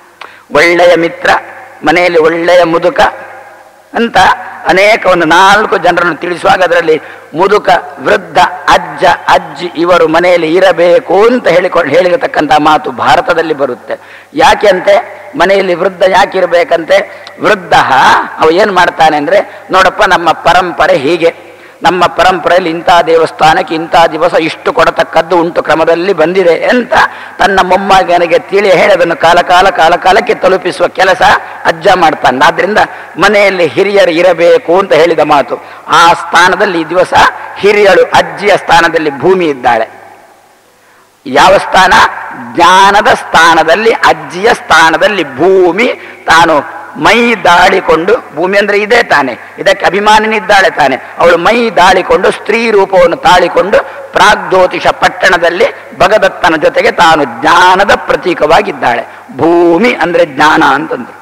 ಒಳ್ಳೆಯ ಮಿತ್ರ ಮನೆಯಲ್ಲಿ ಒಳ್ಳೆಯ ಮುದುಕ ಅಂತ ಅನೇಕ ಒಂದು ನಾಲ್ಕು ಜನರನ್ನು ತಿಳಿಸುವಾಗ ಅದರಲ್ಲಿ ಮುದುಕ ವೃದ್ಧ ಅಜ್ಜ ಅಜ್ಜಿ ಇವರು ಮನೆಯಲ್ಲಿ ಇರಬೇಕು ಅಂತ ಹೇಳಿಕೊಂಡು ಹೇಳಿರತಕ್ಕಂಥ ಮಾತು ಭಾರತದಲ್ಲಿ ಬರುತ್ತೆ ಯಾಕೆ ಅಂತೆ ಮನೆಯಲ್ಲಿ ವೃದ್ಧ ಯಾಕೆ ಇರಬೇಕಂತೆ ವೃದ್ಧ ಅವ ಏನು ಮಾಡ್ತಾನೆ ಅಂದರೆ ನೋಡಪ್ಪ ನಮ್ಮ ಪರಂಪರೆ ಹೀಗೆ ನಮ್ಮ ಪರಂಪರೆಯಲ್ಲಿ ಇಂಥ ದೇವಸ್ಥಾನಕ್ಕೆ ಇಂಥ ದಿವಸ ಇಷ್ಟು ಕೊಡತಕ್ಕದ್ದು ಉಂಟು ಕ್ರಮದಲ್ಲಿ ಬಂದಿದೆ ಅಂತ ತನ್ನ ಮೊಮ್ಮಗನಿಗೆ ತಿಳಿ ಹೇಳಿ ಅದನ್ನು ಕಾಲ ಕಾಲ ಕಾಲ ಕಾಲಕ್ಕೆ ತಲುಪಿಸುವ ಕೆಲಸ ಅಜ್ಜ ಮಾಡ್ತಾನೆ ಆದ್ರಿಂದ ಮನೆಯಲ್ಲಿ ಹಿರಿಯರು ಇರಬೇಕು ಅಂತ ಹೇಳಿದ ಮಾತು ಆ ಸ್ಥಾನದಲ್ಲಿ ಈ ದಿವಸ ಹಿರಿಯಳು ಅಜ್ಜಿಯ ಸ್ಥಾನದಲ್ಲಿ ಭೂಮಿ ಇದ್ದಾಳೆ ಯಾವ ಸ್ಥಾನ ಜ್ಞಾನದ ಸ್ಥಾನದಲ್ಲಿ ಅಜ್ಜಿಯ ಸ್ಥಾನದಲ್ಲಿ ಭೂಮಿ ತಾನು ಮೈ ದಾಳಿಕೊಂಡು ಭೂಮಿ ಅಂದ್ರೆ ಇದೇ ತಾನೆ ಇದಕ್ಕೆ ಅಭಿಮಾನಿನಿದ್ದಾಳೆ ತಾನೆ ಅವಳು ಮೈ ದಾಳಿಕೊಂಡು ಸ್ತ್ರೀ ರೂಪವನ್ನು ತಾಳಿಕೊಂಡು ಪ್ರಾಗ್ಜ್ಯೋತಿಷ ಪಟ್ಟಣದಲ್ಲಿ ಭಗದತ್ತನ ಜೊತೆಗೆ ತಾನು ಜ್ಞಾನದ ಪ್ರತೀಕವಾಗಿದ್ದಾಳೆ ಭೂಮಿ ಅಂದ್ರೆ ಜ್ಞಾನ ಅಂತಂದ್ರು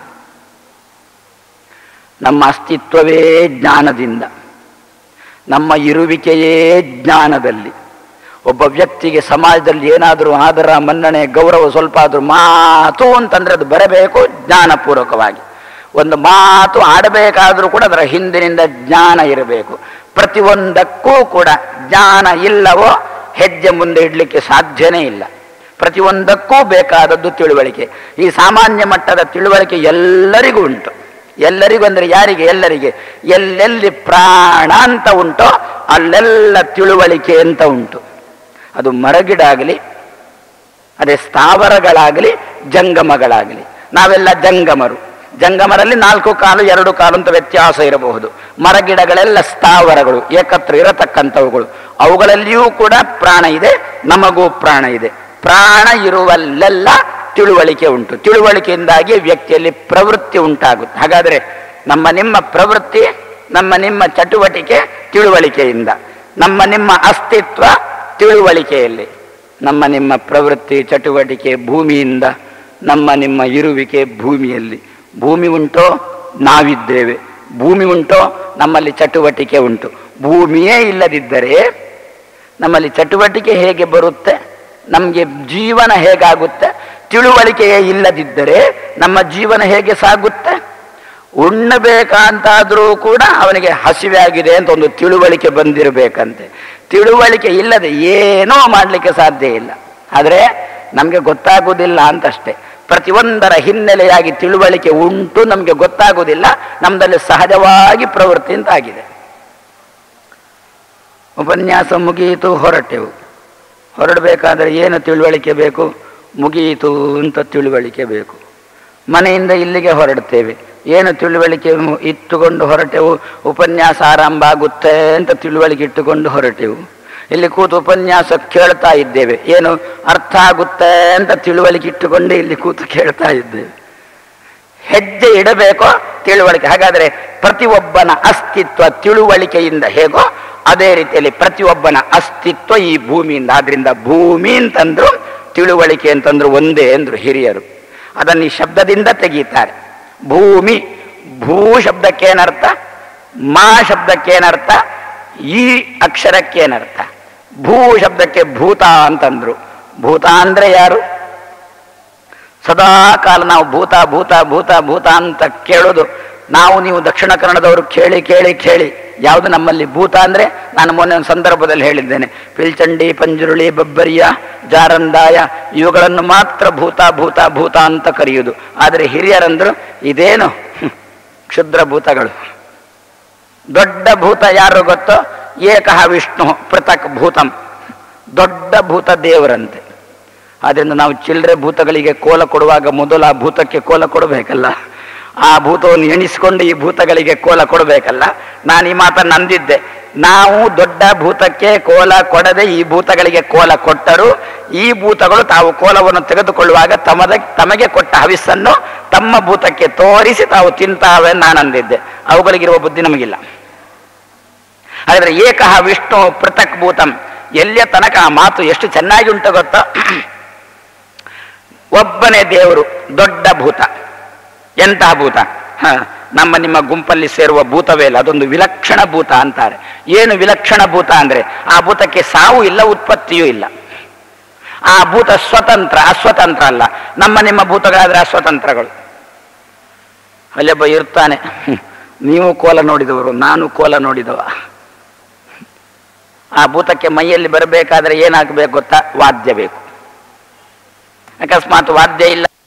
ನಮ್ಮ ಅಸ್ತಿತ್ವವೇ ಜ್ಞಾನದಿಂದ ನಮ್ಮ ಇರುವಿಕೆಯೇ ಜ್ಞಾನದಲ್ಲಿ ಒಬ್ಬ ವ್ಯಕ್ತಿಗೆ ಸಮಾಜದಲ್ಲಿ ಏನಾದರೂ ಆದರ ಮನ್ನಣೆ ಗೌರವ ಸ್ವಲ್ಪ ಆದರೂ ಮಾತು ಅಂತಂದ್ರೆ ಅದು ಬರಬೇಕು ಜ್ಞಾನಪೂರ್ವಕವಾಗಿ ಒಂದು ಮಾತು ಆಡಬೇಕಾದ್ರೂ ಕೂಡ ಅದರ ಹಿಂದಿನಿಂದ ಜ್ಞಾನ ಇರಬೇಕು ಪ್ರತಿಯೊಂದಕ್ಕೂ ಕೂಡ ಜ್ಞಾನ ಇಲ್ಲವೋ ಹೆಜ್ಜೆ ಮುಂದೆ ಇಡಲಿಕ್ಕೆ ಸಾಧ್ಯನೇ ಇಲ್ಲ ಪ್ರತಿಯೊಂದಕ್ಕೂ ಬೇಕಾದದ್ದು ತಿಳುವಳಿಕೆ ಈ ಸಾಮಾನ್ಯ ಮಟ್ಟದ ತಿಳುವಳಿಕೆ ಎಲ್ಲರಿಗೂ ಉಂಟು ಎಲ್ಲರಿಗೂ ಅಂದ್ರೆ ಯಾರಿಗೆ ಎಲ್ಲರಿಗೆ ಎಲ್ಲೆಲ್ಲಿ ಪ್ರಾಣ ಅಂತ ಉಂಟೋ ಅಲ್ಲೆಲ್ಲ ತಿಳುವಳಿಕೆ ಅಂತ ಉಂಟು ಅದು ಮರಗಿಡ ಆಗಲಿ ಅದೇ ಸ್ಥಾವರಗಳಾಗಲಿ ಜಂಗಮಗಳಾಗಲಿ ನಾವೆಲ್ಲ ಜಂಗಮರು ಜಂಗಮರಲ್ಲಿ ನಾಲ್ಕು ಕಾಲು ಎರಡು ಕಾಲು ಅಂತ ವ್ಯತ್ಯಾಸ ಇರಬಹುದು ಮರಗಿಡಗಳೆಲ್ಲ ಸ್ಥಾವರಗಳು ಏಕತ್ರ ಇರತಕ್ಕಂಥವುಗಳು ಅವುಗಳಲ್ಲಿಯೂ ಕೂಡ ಪ್ರಾಣ ಇದೆ ನಮಗೂ ಪ್ರಾಣ ಇದೆ ಪ್ರಾಣ ಇರುವಲ್ಲೆಲ್ಲ ತಿಳುವಳಿಕೆ ಉಂಟು ತಿಳುವಳಿಕೆಯಿಂದಾಗಿ ವ್ಯಕ್ತಿಯಲ್ಲಿ ಪ್ರವೃತ್ತಿ ಉಂಟಾಗುತ್ತೆ ಹಾಗಾದರೆ ನಮ್ಮ ನಿಮ್ಮ ಪ್ರವೃತ್ತಿ ನಮ್ಮ ನಿಮ್ಮ ಚಟುವಟಿಕೆ ತಿಳುವಳಿಕೆಯಿಂದ ನಮ್ಮ ನಿಮ್ಮ ಅಸ್ತಿತ್ವ ತಿಳುವಳಿಕೆಯಲ್ಲಿ ನಮ್ಮ ನಿಮ್ಮ ಪ್ರವೃತ್ತಿ ಚಟುವಟಿಕೆ ಭೂಮಿಯಿಂದ ನಮ್ಮ ನಿಮ್ಮ ಇರುವಿಕೆ ಭೂಮಿಯಲ್ಲಿ ಭೂಮಿ ಉಂಟೋ ನಾವಿದ್ದೇವೆ ಭೂಮಿ ಉಂಟೋ ನಮ್ಮಲ್ಲಿ ಚಟುವಟಿಕೆ ಉಂಟು ಭೂಮಿಯೇ ಇಲ್ಲದಿದ್ದರೆ ನಮ್ಮಲ್ಲಿ ಚಟುವಟಿಕೆ ಹೇಗೆ ಬರುತ್ತೆ ನಮಗೆ ಜೀವನ ಹೇಗಾಗುತ್ತೆ ತಿಳುವಳಿಕೆಯೇ ಇಲ್ಲದಿದ್ದರೆ ನಮ್ಮ ಜೀವನ ಹೇಗೆ ಸಾಗುತ್ತೆ ಉಣ್ಣಬೇಕಂತಾದರೂ ಕೂಡ ಅವನಿಗೆ ಹಸಿವೆ ಆಗಿದೆ ಅಂತ ಒಂದು ತಿಳುವಳಿಕೆ ಬಂದಿರಬೇಕಂತೆ ತಿಳುವಳಿಕೆ ಇಲ್ಲದೆ ಏನೋ ಮಾಡಲಿಕ್ಕೆ ಸಾಧ್ಯ ಇಲ್ಲ ಆದರೆ ನಮಗೆ ಗೊತ್ತಾಗುವುದಿಲ್ಲ ಅಂತಷ್ಟೇ ಪ್ರತಿಯೊಂದರ ಹಿನ್ನೆಲೆಯಾಗಿ ತಿಳುವಳಿಕೆ ಉಂಟು ನಮಗೆ ಗೊತ್ತಾಗುವುದಿಲ್ಲ ನಮ್ಮದಲ್ಲಿ ಸಹಜವಾಗಿ ಪ್ರವೃತ್ತಿ ಅಂತ ಆಗಿದೆ ಉಪನ್ಯಾಸ ಮುಗಿಯಿತು ಹೊರಟೆವು ಹೊರಡಬೇಕಾದ್ರೆ ಏನು ತಿಳುವಳಿಕೆ ಬೇಕು ಮುಗಿಯಿತು ಅಂತ ತಿಳುವಳಿಕೆ ಬೇಕು ಮನೆಯಿಂದ ಇಲ್ಲಿಗೆ ಹೊರಡ್ತೇವೆ ಏನು ತಿಳುವಳಿಕೆ ಮು- ಇಟ್ಟುಕೊಂಡು ಹೊರಟೆವು ಉಪನ್ಯಾಸ ಆರಂಭ ಆಗುತ್ತೆ ಅಂತ ತಿಳುವಳಿಕೆ ಇಟ್ಟುಕೊಂಡು ಹೊರಟೆವು ಇಲ್ಲಿ ಕೂತು ಉಪನ್ಯಾಸ ಕೇಳ್ತಾ ಇದ್ದೇವೆ ಏನು ಅರ್ಥ ಆಗುತ್ತೆ ಅಂತ ತಿಳುವಳಿಕೆ ಇಟ್ಟುಕೊಂಡು ಇಲ್ಲಿ ಕೂತು ಕೇಳ್ತಾ ಇದ್ದೇವೆ ಹೆಜ್ಜೆ ಇಡಬೇಕೋ ತಿಳುವಳಿಕೆ ಹಾಗಾದರೆ ಪ್ರತಿಯೊಬ್ಬನ ಅಸ್ತಿತ್ವ ತಿಳುವಳಿಕೆಯಿಂದ ಹೇಗೋ ಅದೇ ರೀತಿಯಲ್ಲಿ ಪ್ರತಿಯೊಬ್ಬನ ಅಸ್ತಿತ್ವ ಈ ಭೂಮಿಯಿಂದ ಆದ್ರಿಂದ ಭೂಮಿ ಅಂತಂದ್ರು ತಿಳುವಳಿಕೆ ಅಂತಂದ್ರು ಒಂದೇ ಅಂದ್ರು ಹಿರಿಯರು ಅದನ್ನು ಈ ಶಬ್ದದಿಂದ ತೆಗೀತಾರೆ ಭೂಮಿ ಭೂ ಶಬ್ದಕ್ಕೇನರ್ಥ ಮಾ ಶಬ್ದಕ್ಕೇನರ್ಥ ಈ ಅಕ್ಷರಕ್ಕೇನರ್ಥ ಭೂ ಶಬ್ದಕ್ಕೆ ಭೂತ ಅಂತಂದ್ರು ಭೂತ ಅಂದ್ರೆ ಯಾರು ಸದಾ ಕಾಲ ನಾವು ಭೂತ ಭೂತ ಭೂತ ಭೂತ ಅಂತ ಕೇಳೋದು ನಾವು ನೀವು ದಕ್ಷಿಣ ಕನ್ನಡದವರು ಕೇಳಿ ಕೇಳಿ ಕೇಳಿ ಯಾವುದು ನಮ್ಮಲ್ಲಿ ಭೂತ ಅಂದ್ರೆ ನಾನು ಮೊನ್ನೆ ಒಂದು ಸಂದರ್ಭದಲ್ಲಿ ಹೇಳಿದ್ದೇನೆ ಪಿಲ್ಚಂಡಿ ಪಂಜುರುಳಿ ಬಬ್ಬರಿಯ ಜಾರಂದಾಯ ಇವುಗಳನ್ನು ಮಾತ್ರ ಭೂತ ಭೂತ ಭೂತ ಅಂತ ಕರೆಯುವುದು ಆದರೆ ಹಿರಿಯರಂದ್ರು ಇದೇನು ಹ್ಮ್, ಕ್ಷುದ್ರ ಭೂತಗಳು ದೊಡ್ಡ ಭೂತ ಯಾರು ಗೊತ್ತೋ ಏಕಃ ವಿಷ್ಣು ಪೃಥಕ್ ಭೂತಂ ದೊಡ್ಡ ಭೂತ ದೇವರಂತೆ ಆದ್ರಿಂದ ನಾವು ಚಿಲ್ಲರೆ ಭೂತಗಳಿಗೆ ಕೋಲ ಕೊಡುವಾಗ ಮೊದಲು ಆ ಭೂತಕ್ಕೆ ಕೋಲ ಕೊಡಬೇಕಲ್ಲ ಆ ಭೂತವನ್ನು ಎಣಿಸಿಕೊಂಡು ಈ ಭೂತಗಳಿಗೆ ಕೋಲ ಕೊಡಬೇಕಲ್ಲ ನಾನು ಈ ಮಾತನ್ನು ಅಂದಿದ್ದೆ ನಾವು ದೊಡ್ಡ ಭೂತಕ್ಕೆ ಕೋಲ ಕೊಡದೆ ಈ ಭೂತಗಳಿಗೆ ಕೋಲ ಕೊಟ್ಟರು ಈ ಭೂತಗಳು ತಾವು ಕೋಲವನ್ನು ತೆಗೆದುಕೊಳ್ಳುವಾಗ ತಮದ ತಮಗೆ ಕೊಟ್ಟ ಹವಿಸ್ಸನ್ನು ತಮ್ಮ ಭೂತಕ್ಕೆ ತೋರಿಸಿ ತಾವು ತಿಂತಾವೆ ಅಂತ ನಾನು ಅಂದಿದ್ದೆ ಅವುಗಳಿಗಿರುವ ಬುದ್ಧಿ ನಮಗಿಲ್ಲ ಹಾಗಾದ್ರೆ ಏಕಃ ವಿಷ್ಣು ಪೃಥಕ್ ಭೂತಂ ಎಲ್ಲಿಯ ತನಕ ಆ ಮಾತು ಎಷ್ಟು ಚೆನ್ನಾಗಿ ಉಂಟು ಗೊತ್ತೋ ಒಬ್ಬನೇ ದೇವರು ದೊಡ್ಡ ಭೂತ ಎಂತಹ ಭೂತ ಹ, ನಮ್ಮ ನಿಮ್ಮ ಗುಂಪಲ್ಲಿ ಸೇರುವ ಭೂತವೇ ಇಲ್ಲ ಅದೊಂದು ವಿಲಕ್ಷಣ ಭೂತ ಅಂತಾರೆ ಏನು ವಿಲಕ್ಷಣ ಭೂತ ಅಂದ್ರೆ ಆ ಭೂತಕ್ಕೆ ಸಾವು ಇಲ್ಲ ಉತ್ಪತ್ತಿಯೂ ಇಲ್ಲ ಆ ಭೂತ ಸ್ವತಂತ್ರ ಅಸ್ವತಂತ್ರ ಅಲ್ಲ ನಮ್ಮ ನಿಮ್ಮ ಭೂತಗಳಾದ್ರೆ ಅಸ್ವತಂತ್ರಗಳು ಅಲ್ಲೊಬ್ಬ ಇರ್ತಾನೆ ಹ್ಮ್. ನೀವು ಕೋಲ ನೋಡಿದವರು ನಾನು ಕೋಲ ನೋಡಿದವ ಆ ಭೂತಕ್ಕೆ ಮೈಯಲ್ಲಿ ಬರಬೇಕಾದ್ರೆ ಏನಾಗಬೇಕು ಗೊತ್ತಾ ವಾದ್ಯ ಬೇಕು ಅಕಸ್ಮಾತ್ ವಾದ್ಯ ಇಲ್ಲ